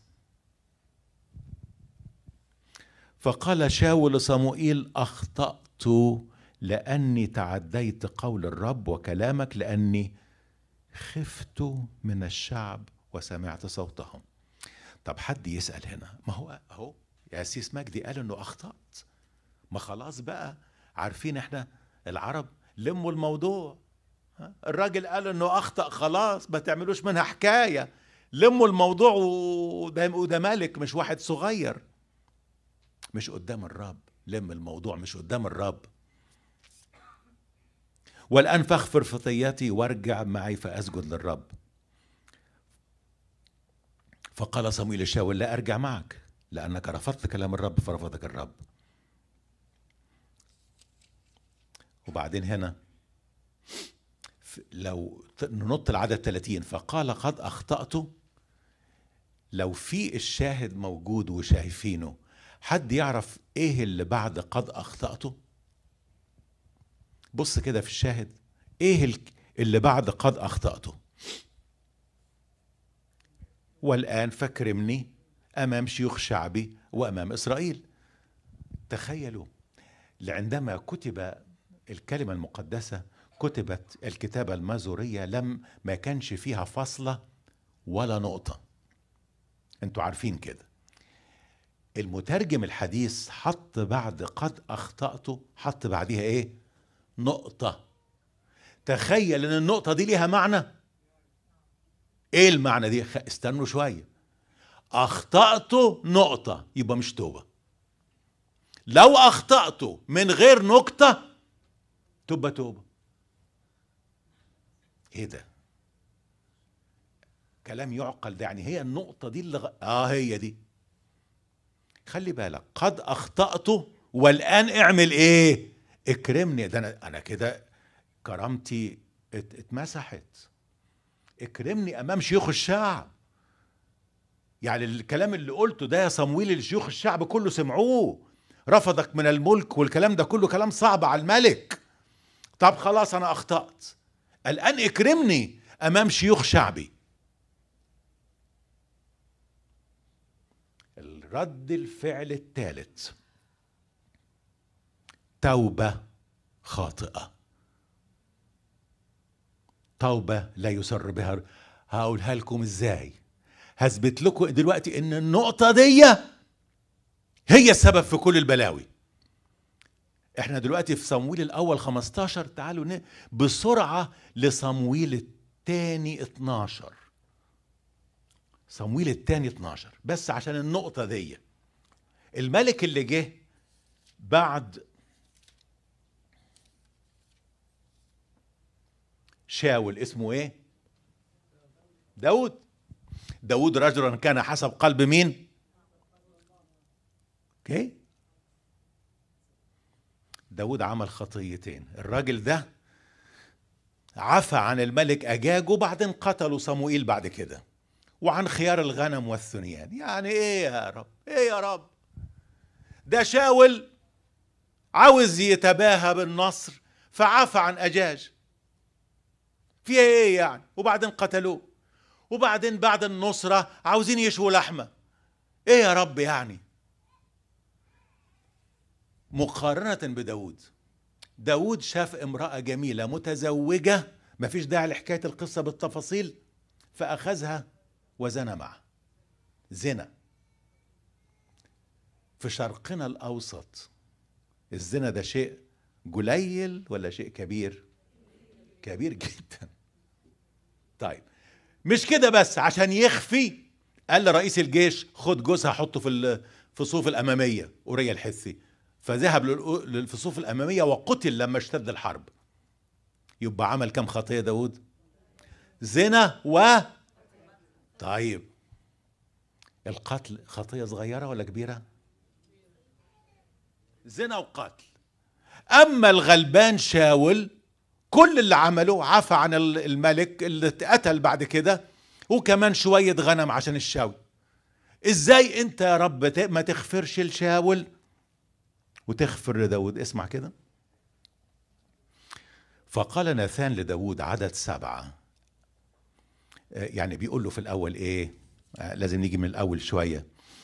فقال شاول لصموئيل اخطات لاني تعديت قول الرب وكلامك لاني خفت من الشعب وسمعت صوتهم طب حد يسأل هنا ما هو اهو يا سيس مجدي قال انه اخطأت ما خلاص بقى عارفين احنا العرب لموا الموضوع ها؟ الراجل قال انه اخطأ خلاص ما تعملوش منها حكاية لموا الموضوع وده, وده ملك مش واحد صغير مش قدام الرب لم الموضوع مش قدام الرب والآن فاغفر خطيتي وارجع معي فأسجد للرب فقال صمويل لشاول لا أرجع معك لأنك رفضت كلام الرب فرفضك الرب وبعدين هنا ف- لو ت- ننط العدد 30 فقال قد أخطأت لو في الشاهد موجود وشايفينه حد يعرف ايه اللي بعد قد أخطأت بص كده في الشاهد ايه ال- اللي بعد قد أخطأت والآن فاكرمني أمام شيوخ شعبي وأمام إسرائيل تخيلوا عندما كتب الكلمة المقدسة كتبت الكتابة المازورية لم ما كانش فيها فاصلة ولا نقطة انتوا عارفين كده المترجم الحديث حط بعد قد أخطأت حط بعديها ايه نقطة تخيل ان النقطة دي ليها معنى ايه المعنى دي خ- استنوا شوية اخطأت نقطة يبقى مش توبة لو اخطأت من غير نقطة تبقى توبة ايه ده كلام يعقل ده يعني هي النقطة دي اللي غ... اه هي دي خلي بالك قد اخطأت والآن اعمل ايه اكرمني ده انا انا كده كرامتي ات... اتمسحت اكرمني امام شيوخ الشعب يعني الكلام اللي قلته ده يا صمويل لشيوخ الشعب كله سمعوه رفضك من الملك والكلام ده كله كلام صعب على الملك طب خلاص انا اخطأت الان اكرمني امام شيوخ شعبي الرد الفعل الثالث توبة خاطئة توبة لا يسر بها هقولها لكم ازاي هثبت لكم دلوقتي ان النقطة دي هي السبب في كل البلاوي احنا دلوقتي في صمويل الاول 15 تعالوا ن... بسرعة لصمويل الثاني 12 صمويل الثاني 12 بس عشان النقطة دي الملك اللي جه بعد شاول اسمه ايه داود داود رجلا كان حسب قلب مين اوكي داود عمل خطيتين الراجل ده عفى عن الملك أجاج وبعدين قتلوا صموئيل بعد كده وعن خيار الغنم والثنيان يعني ايه يا رب ايه يا رب ده شاول عاوز يتباهى بالنصر فعفى عن أجاج فيها ايه يعني وبعدين قتلوه وبعدين بعد النصرة عاوزين يشووا لحمة ايه يا رب يعني مقارنة بداود داود شاف امرأة جميلة متزوجة مفيش داعي لحكاية القصة بالتفاصيل فأخذها وزنى معها زنا في شرقنا الأوسط الزنا ده شيء قليل ولا شيء كبير كبير جدا طيب مش كده بس عشان يخفي قال لرئيس الجيش خد جوزها حطه في في الصوف الاماميه اوريا الحثي فذهب في الصوف الاماميه وقتل لما اشتد الحرب يبقى عمل كم خطيه داود زنا و طيب القتل خطيه صغيره ولا كبيره زنا وقتل اما الغلبان شاول كل اللي عمله عفى عن الملك اللي اتقتل بعد كده وكمان شوية غنم عشان الشاوي ازاي انت يا رب ما تغفرش لشاول وتغفر لداود اسمع كده فقال ناثان لداود عدد سبعة يعني بيقول له في الأول إيه لازم نيجي من الأول شوية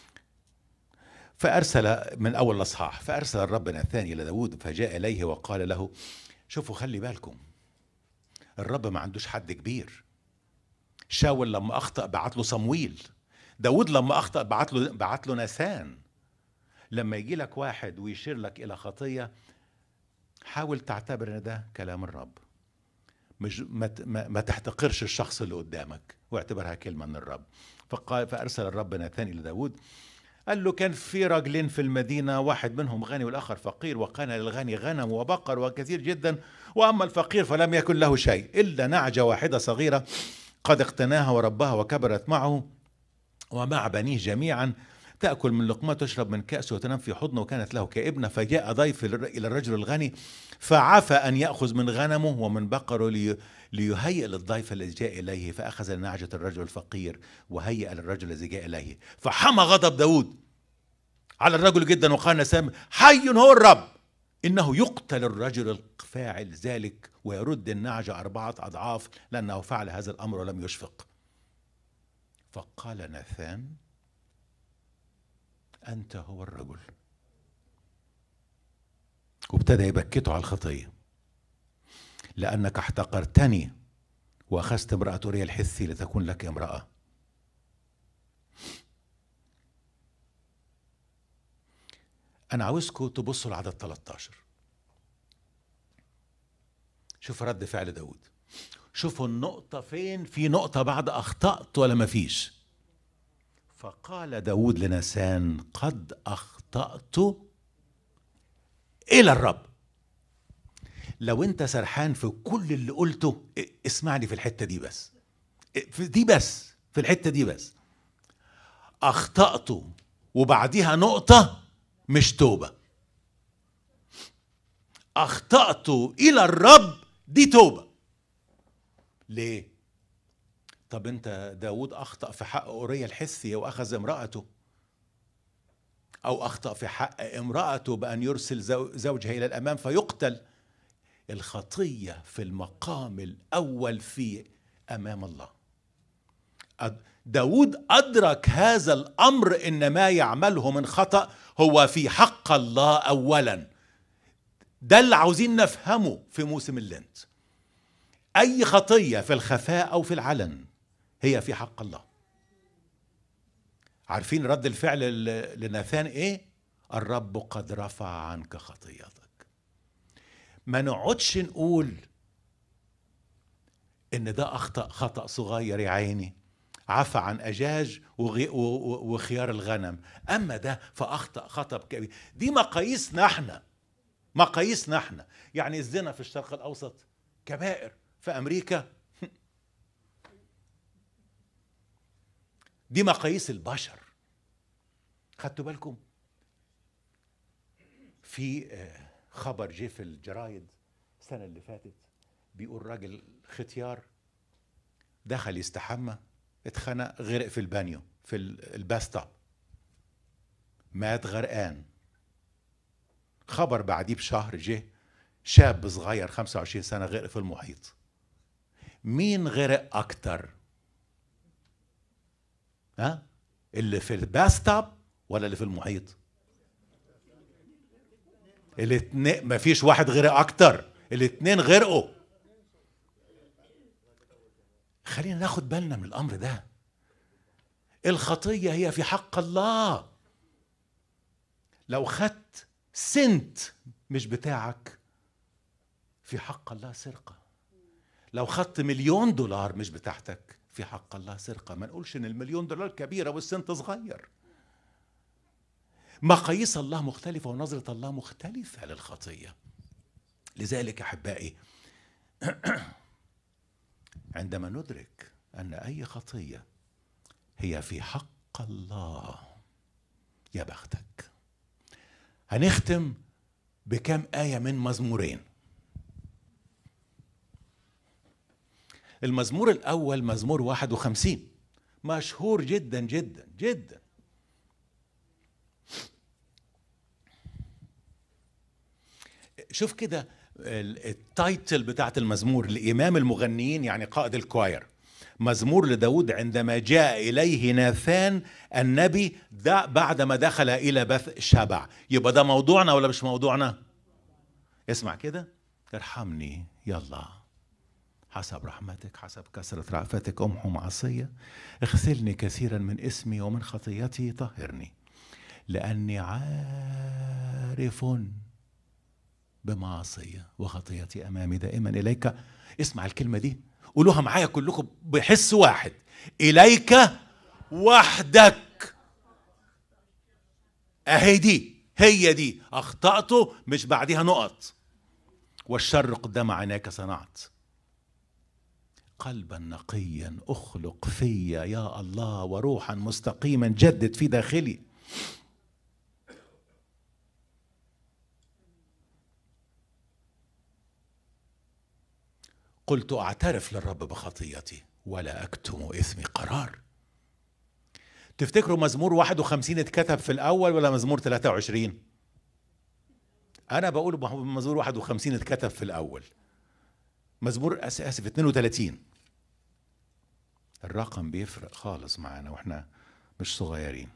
فأرسل من أول الأصحاح فأرسل الرب ناثان إلى داود فجاء إليه وقال له شوفوا خلي بالكم الرب ما عندوش حد كبير شاول لما اخطا بعت له صمويل داود لما اخطا بعت له بعت له ناثان لما يجي لك واحد ويشير لك الى خطيه حاول تعتبر ان ده كلام الرب مش ما, ما تحتقرش الشخص اللي قدامك واعتبرها كلمه من الرب فقال فارسل الرب ناثان الى داود قال له كان في رجلين في المدينة واحد منهم غني والآخر فقير وكان للغني غنم وبقر وكثير جدا وأما الفقير فلم يكن له شيء إلا نعجة واحدة صغيرة قد اقتناها وربها وكبرت معه ومع بنيه جميعا تأكل من لقمة تشرب من كأس وتنام في حضنه وكانت له كابنة فجاء ضيف إلى الرجل الغني فعفى أن يأخذ من غنمه ومن بقره لي ليهيئ للضيف الذي جاء إليه فأخذ نعجة الرجل الفقير وهيأ للرجل الذي جاء إليه فحمى غضب داود على الرجل جدا وقال نسام حي هو الرب إنه يقتل الرجل الفاعل ذلك ويرد النعجة أربعة أضعاف لأنه فعل هذا الأمر ولم يشفق فقال ناثان أنت هو الرجل وابتدى يبكته على الخطية لأنك احتقرتني وأخذت امرأة أوريا الحثي لتكون لك امرأة أنا عاوزكم تبصوا لعدد 13 شوف رد فعل داود شوفوا النقطة فين في نقطة بعد أخطأت ولا ما فيش فقال داود لنسان قد أخطأت إلى الرب لو أنت سرحان في كل اللي قلته اسمعني في الحتة دي بس في دي بس في الحته دي بس اخطات وبعديها نقطه مش توبه اخطات الى الرب دي توبه ليه طب انت داود اخطا في حق اوريا الحثي واخذ امراته او اخطا في حق امراته بان يرسل زو- زوجها الى الامام فيقتل الخطيه في المقام الاول في امام الله أد- داود أدرك هذا الأمر إن ما يعمله من خطأ هو في حق الله أولا ده اللي عاوزين نفهمه في موسم اللينت أي خطية في الخفاء أو في العلن هي في حق الله عارفين رد الفعل ل- لناثان إيه؟ الرب قد رفع عنك خطيتك ما نقعدش نقول ان ده اخطا خطا صغير يا عيني عفى عن اجاج وغي و- و- وخيار الغنم اما ده فاخطا خطا كبير دي مقاييسنا احنا مقاييسنا احنا يعني الزنا في الشرق الاوسط كبائر في امريكا دي مقاييس البشر خدتوا بالكم في آه، خبر جه في الجرايد السنه اللي فاتت بيقول راجل ختيار دخل يستحمى اتخنق غرق في البانيو في ال- الباستا مات غرقان خبر بعديه بشهر جه شاب صغير 25 سنة غرق في المحيط مين غرق أكتر؟ ها؟ اللي في الباستا ولا اللي في المحيط؟ الاتنين مفيش واحد غرق أكتر الاتنين غرقوا خلينا ناخد بالنا من الامر ده الخطيه هي في حق الله لو خدت سنت مش بتاعك في حق الله سرقه لو خدت مليون دولار مش بتاعتك في حق الله سرقه ما نقولش ان المليون دولار كبيره والسنت صغير مقاييس الله مختلفه ونظره الله مختلفه للخطيه لذلك احبائي عندما ندرك ان اي خطيه هي في حق الله يا بختك هنختم بكم ايه من مزمورين المزمور الاول مزمور 51 مشهور جدا جدا جدا شوف كده ال- التايتل بتاعت المزمور لإمام المغنيين يعني قائد الكواير مزمور لداود عندما جاء إليه ناثان النبي ده بعدما دخل إلى بث شبع يبقى ده موضوعنا ولا مش موضوعنا اسمع كده ارحمني يلا حسب رحمتك حسب كثرة رأفتك أمحو معصية اغسلني كثيرا من اسمي ومن خطيتي طهرني لأني عارف بمعصية وخطيتي أمامي دائما إليك اسمع الكلمة دي قولوها معايا كلكم بحس واحد إليك وحدك أهي دي هي دي أخطأت مش بعدها نقط والشر قدام عينيك صنعت قلبا نقيا اخلق في يا الله وروحا مستقيما جدد في داخلي قلت اعترف للرب بخطيتي ولا اكتم اثمي قرار تفتكروا مزمور 51 اتكتب في الاول ولا مزمور 23 انا بقول مزمور 51 اتكتب في الاول مزمور أس- اسف 32 الرقم بيفرق خالص معانا واحنا مش صغيرين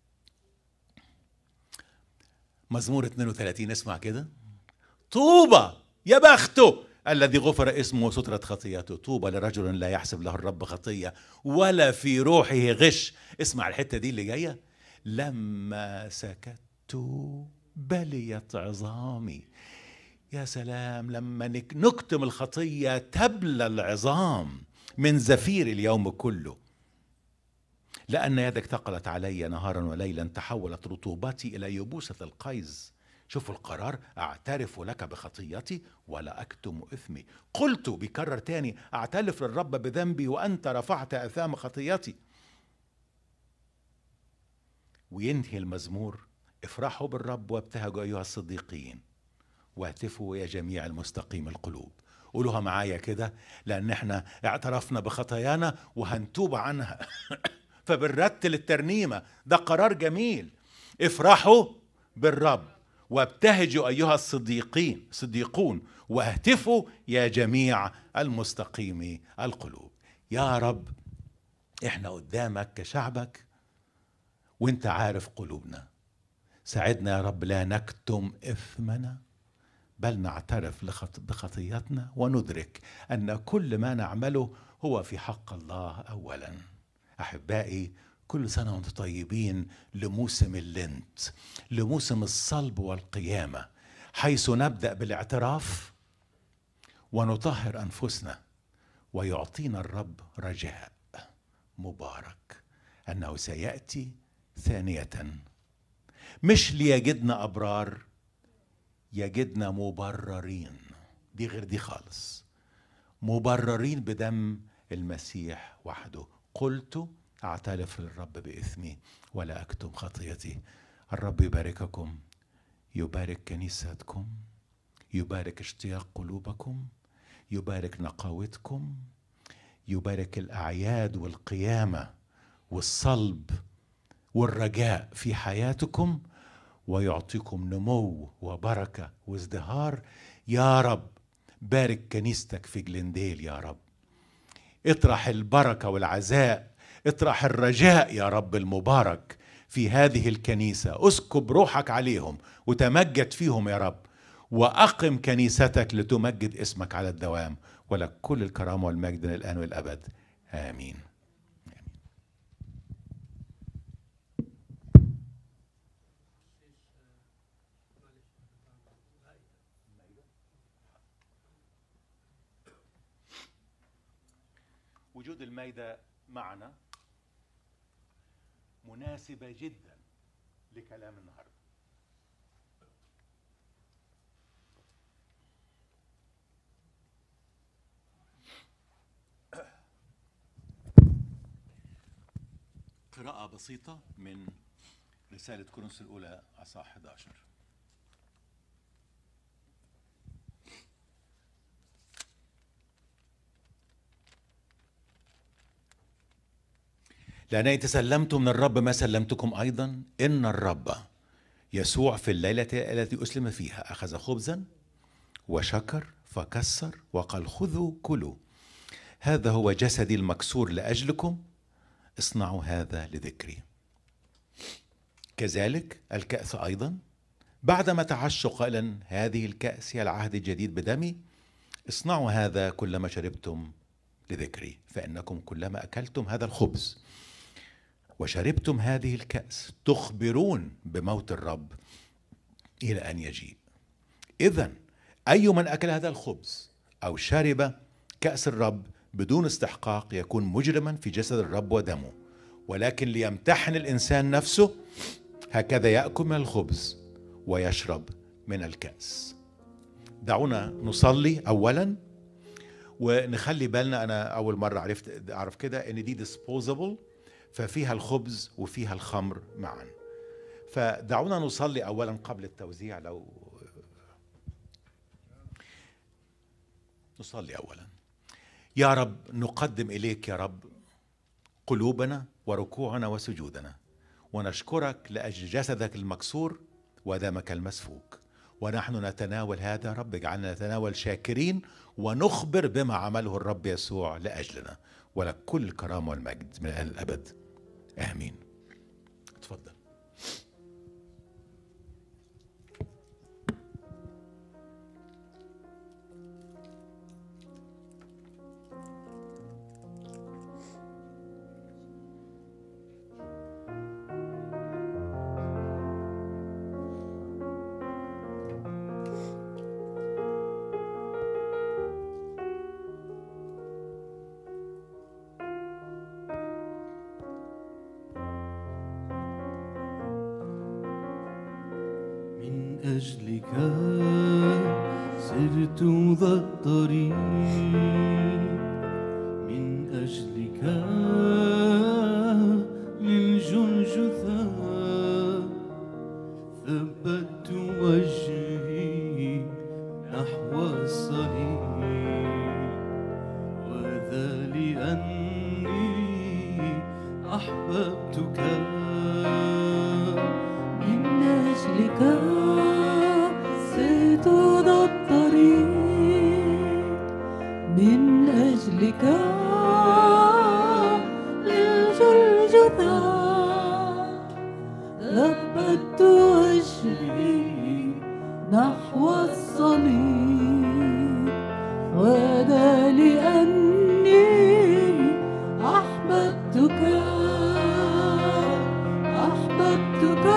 مزمور 32 اسمع كده طوبى يا بخته الذي غفر اسمه وسترت خطيئته طوبى لرجل لا يحسب له الرب خطية ولا في روحه غش اسمع الحتة دي اللي جاية لما سكت بليت عظامي يا سلام لما نك- نكتم الخطية تبلى العظام من زفير اليوم كله لأن يدك ثقلت علي نهارا وليلا تحولت رطوبتي إلى يبوسة القيز شوفوا القرار أعترف لك بخطيتي ولا أكتم إثمي قلت بيكرر تاني أعترف للرب بذنبي وأنت رفعت أثام خطيتي وينهي المزمور افرحوا بالرب وابتهجوا ايها الصديقين واهتفوا يا جميع المستقيم القلوب قولوها معايا كده لان احنا اعترفنا بخطايانا وهنتوب عنها فبنرتل الترنيمه ده قرار جميل افرحوا بالرب وابتهجوا ايها الصديقين صديقون واهتفوا يا جميع المستقيم القلوب يا رب احنا قدامك كشعبك وانت عارف قلوبنا ساعدنا يا رب لا نكتم اثمنا بل نعترف لخط- بخطيتنا وندرك ان كل ما نعمله هو في حق الله اولا احبائي كل سنه وانتم طيبين لموسم اللنت لموسم الصلب والقيامه حيث نبدا بالاعتراف ونطهر انفسنا ويعطينا الرب رجاء مبارك انه سياتي ثانيه مش ليجدنا ابرار يجدنا مبررين دي غير دي خالص مبررين بدم المسيح وحده قلت اعترف للرب باثمي ولا اكتم خطيتي الرب يبارككم يبارك كنيستكم يبارك اشتياق قلوبكم يبارك نقاوتكم يبارك الاعياد والقيامه والصلب والرجاء في حياتكم ويعطيكم نمو وبركه وازدهار يا رب بارك كنيستك في جلنديل يا رب اطرح البركه والعزاء اطرح الرجاء يا رب المبارك في هذه الكنيسه اسكب روحك عليهم وتمجد فيهم يا رب واقم كنيستك لتمجد اسمك على الدوام ولك كل الكرامه والمجد من الان والابد امين وجود المائدة معنا مناسبة جدا لكلام النهارده قراءة بسيطة من رسالة كورنثوس الأولى أصحاح 11 لأنني تسلمت من الرب ما سلمتكم أيضا إن الرب يسوع في الليلة التي أسلم فيها أخذ خبزا وشكر فكسر وقال خذوا كلوا هذا هو جسدي المكسور لأجلكم اصنعوا هذا لذكري كذلك الكأس أيضا بعدما تعشوا قائلا هذه الكأس هي العهد الجديد بدمي اصنعوا هذا كلما شربتم لذكري فإنكم كلما أكلتم هذا الخبز وشربتم هذه الكأس تخبرون بموت الرب إلى أن يجيء إذا أي من أكل هذا الخبز أو شرب كأس الرب بدون استحقاق يكون مجرما في جسد الرب ودمه ولكن ليمتحن الإنسان نفسه هكذا يأكل من الخبز ويشرب من الكأس دعونا نصلي أولا ونخلي بالنا أنا أول مرة عرفت أعرف كده إن دي disposable ففيها الخبز وفيها الخمر معا فدعونا نصلي اولا قبل التوزيع لو نصلي اولا يا رب نقدم اليك يا رب قلوبنا وركوعنا وسجودنا ونشكرك لاجل جسدك المكسور ودمك المسفوك ونحن نتناول هذا يا رب اجعلنا نتناول شاكرين ونخبر بما عمله الرب يسوع لاجلنا ولك كل الكرامه والمجد من الان الابد امين اتفضل من أجلك سرت ذا الطريق من أجلك للجلجثة أحببتك من أجلك سرت ذا الطريق من أجلك للجلجثة ثبت وجهي نحو الصليب وهذا لأني أحببتك أحببتك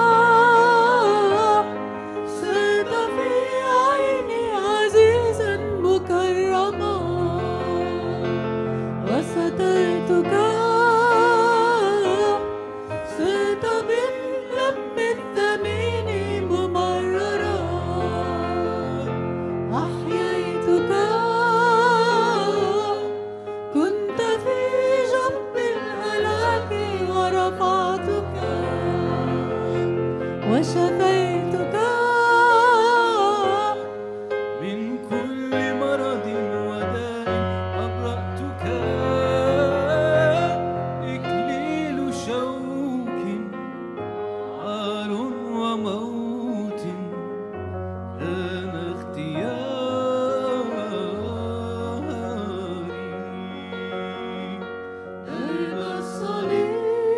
صرت في عيني عزيزا مكرما وسترتك صرت بالدم الثمين ممررا أحييتك كنت في جنب الهلاك ورفعتك وشفيتك من كل مرض وداء أبرأتك إكليل شوك عار وموت كان اختياري درب الصليب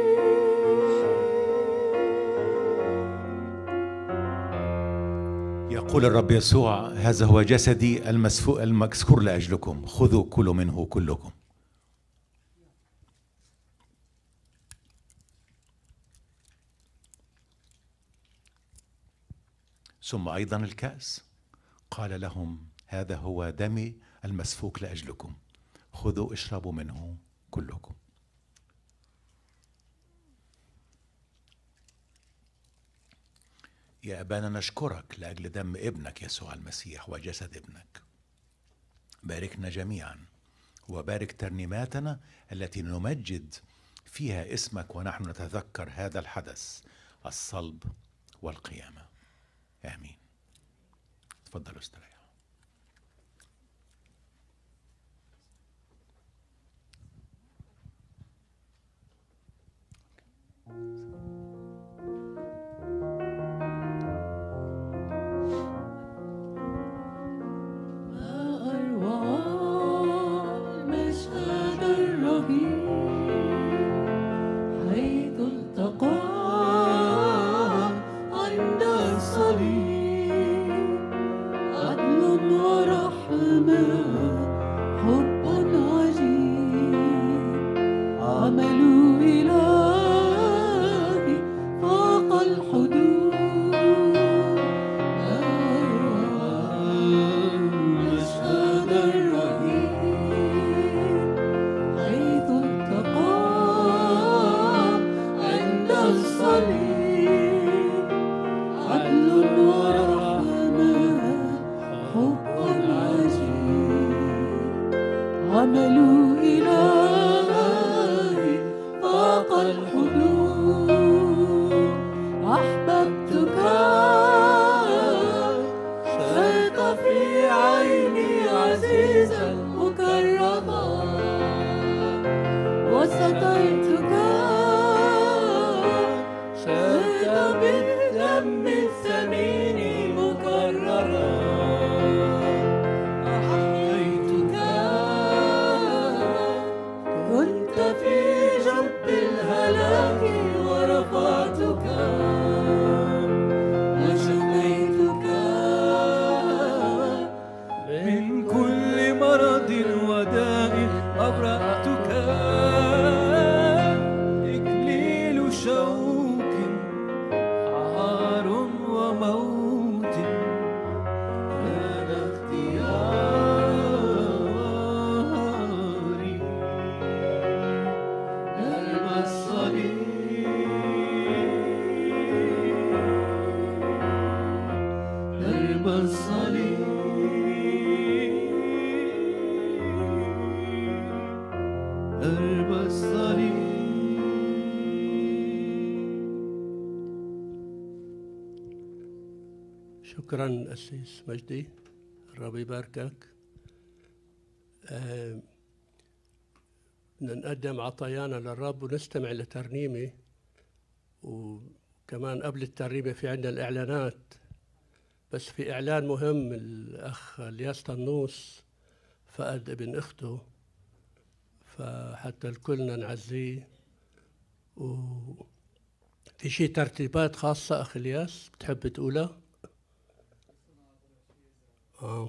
يقول الرب يسوع هذا هو جسدي المسفوء المكسور لاجلكم خذوا كلوا منه كلكم ثم ايضا الكاس قال لهم هذا هو دمي المسفوك لاجلكم خذوا اشربوا منه كلكم يا أبانا نشكرك لأجل دم ابنك يسوع المسيح وجسد ابنك باركنا جميعا وبارك ترنيماتنا التي نمجد فيها اسمك ونحن نتذكر هذا الحدث الصلب والقيامة آمين تفضلوا استريحوا ما أروع المشهد الرهيب حيث التقى عند الصليب عدل ورحمة حب عجيب عمل إلهي فاق الحدود ما أروع المشهد الرهيب حيث التقى عند الصليب عدل ورحمة حب عجيب عمل إلهي فاق الحدود أحببتك صرت في عيني عزيزا مكرما وسترتك صرت بالدم الثمين مكررا أحييتك كنت في جنب الهلاك ورفعتك وشفيتك من كل مرض وداء أبرأتك إكليل شوك عار وموت كان اختياري درب الصليب درب الصليب درب الصليب شكرا أسيس مجدي الرب يباركك آه، بدنا نقدم عطايانا للرب ونستمع لترنيمة وكمان قبل الترنيمة في عندنا الإعلانات بس في إعلان مهم الأخ الياس طنوس فقد ابن أخته فحتى الكلنا نعزيه وفي شي ترتيبات خاصة أخ الياس بتحب تقولها؟ آه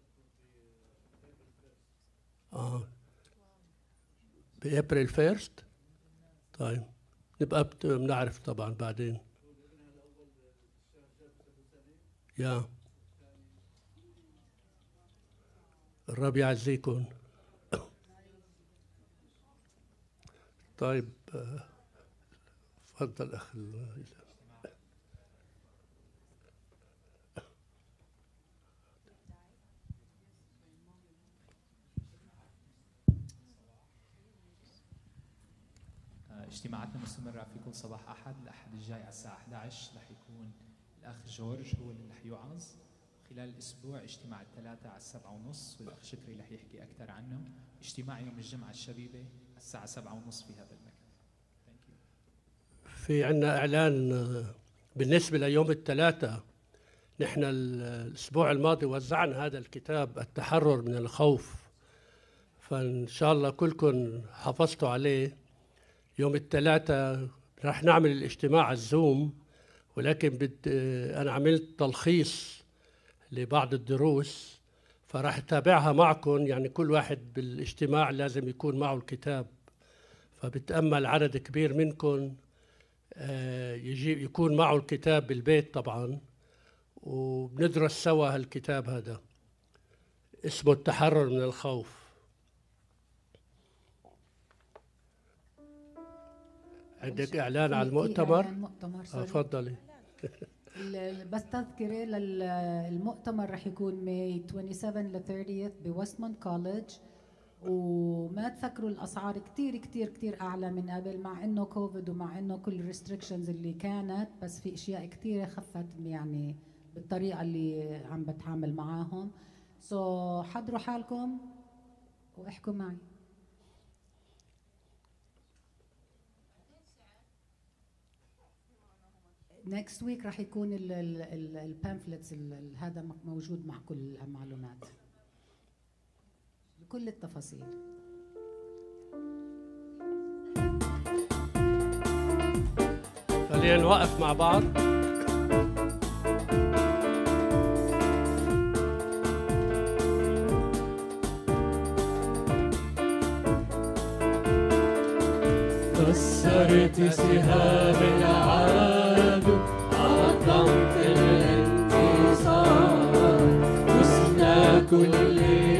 آه بأبريل فيرست طيب نبقى بت- بنعرف طبعا بعدين يا الرب يعزيكم طيب آه، تفضل اخ ال- آه، اجتماعاتنا مستمرة في كل صباح أحد الأحد الجاي على الساعة 11 رح يكون الأخ جورج هو اللي رح يوعظ خلال الأسبوع اجتماع الثلاثة على السبعة ونص والأخ شكري رح يحكي أكثر عنه اجتماع يوم الجمعة الشبيبة على الساعة سبعة ونص في هذا المكان Thank you. في عنا إعلان آه، بالنسبة ليوم الثلاثاء نحن ال- الأسبوع الماضي وزعنا هذا الكتاب التحرر من الخوف فإن شاء الله كلكم حافظتوا عليه يوم الثلاثاء رح نعمل الاجتماع على الزوم ولكن بد آه، أنا عملت تلخيص لبعض الدروس فراح أتابعها معكم يعني كل واحد بالاجتماع لازم يكون معه الكتاب فبتأمل عدد كبير منكم آه، يجي يكون معه الكتاب بالبيت طبعا وبندرس سوا هالكتاب هذا اسمه التحرر من الخوف عندك اعلان على في- في المؤتمر إعلان مؤتمر آه، سوري. تفضلي ال- ال- بس تذكرة لل- المؤتمر رح يكون ماي 27 ل 30 بويستموند كولج وما تفكروا الاسعار كتير كتير كتير اعلى من قبل مع انه كوفيد ومع انه كل الريستريكشنز اللي كانت بس في اشياء كتير خفت يعني بالطريقه اللي عم بتعامل معاهم سو so, حضروا حالكم واحكوا معي نكست ويك راح يكون البامفلتس هذا م- موجود مع كل المعلومات بكل التفاصيل خلينا نوقف مع بعض كسرت سهام العدو عظمت الانتصار فزنا كل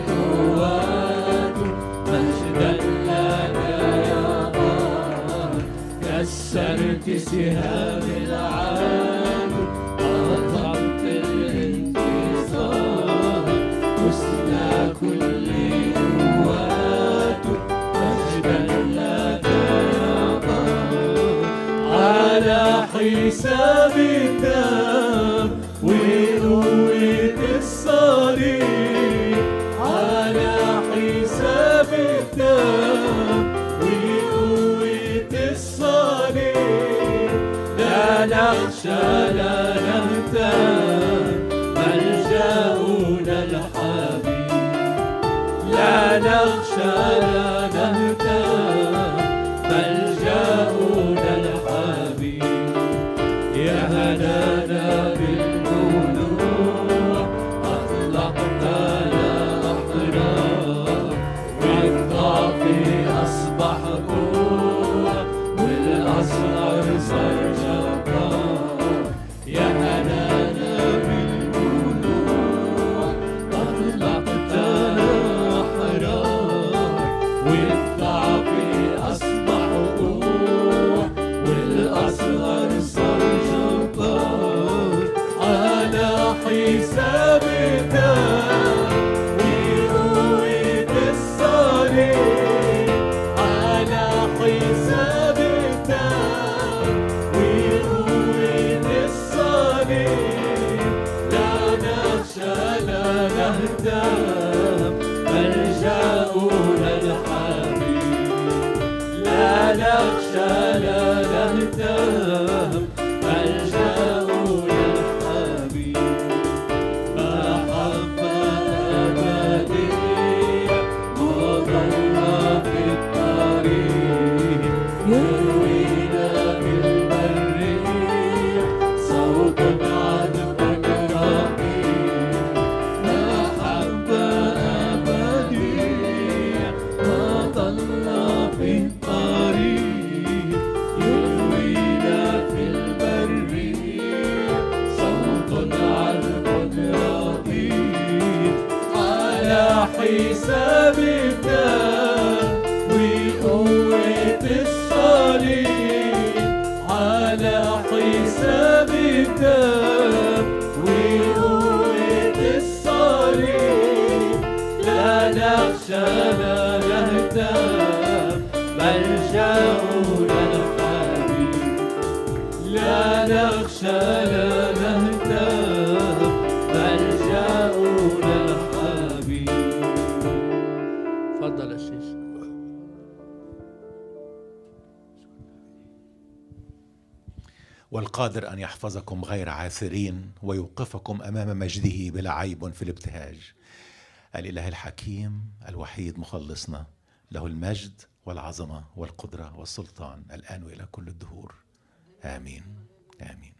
قواته مجدا لك يا بار كسرت سهام العدو عظمت الانتصار فزنا كل قواته مجدا لك يا بار على حساب الدم وقوة الصليب على حساب الدم وقوة الصليب لا نخشى لا نهتم ملجأنا الحبيب لا نخشى لا نهتم ملجأنا الحبيب يا هنانا بالمنوع أطلقتنا أحرار والضعف أصبح قوة والأصغر صار جبار يا هنانا بالمنوع أطلقتنا أحرار نخشى لا نهتم ملجأنا الحبيب محبة أبدية وظلنا في الطريق يروينا بالبرية صوت عذبك رقيق محبة أبدية وظلنا في الطريق يروينا في البرية صوت عذب رقيق على حساب الدم وقوة الصليب على حساب الدم وقوة الصليب لا نخشى لا نهتم ملجأنا الحبيب لا نخشى لا نهتم ملجأنا الحبيب تفضل أسيس والقادر أن يحفظكم غير عاثرين ويوقفكم أمام مجده بلا عيب في الابتهاج الإله الحكيم الوحيد مخلصنا له المجد والعظمة والقدرة والسلطان الآن وإلى كل الدهور آمين آمين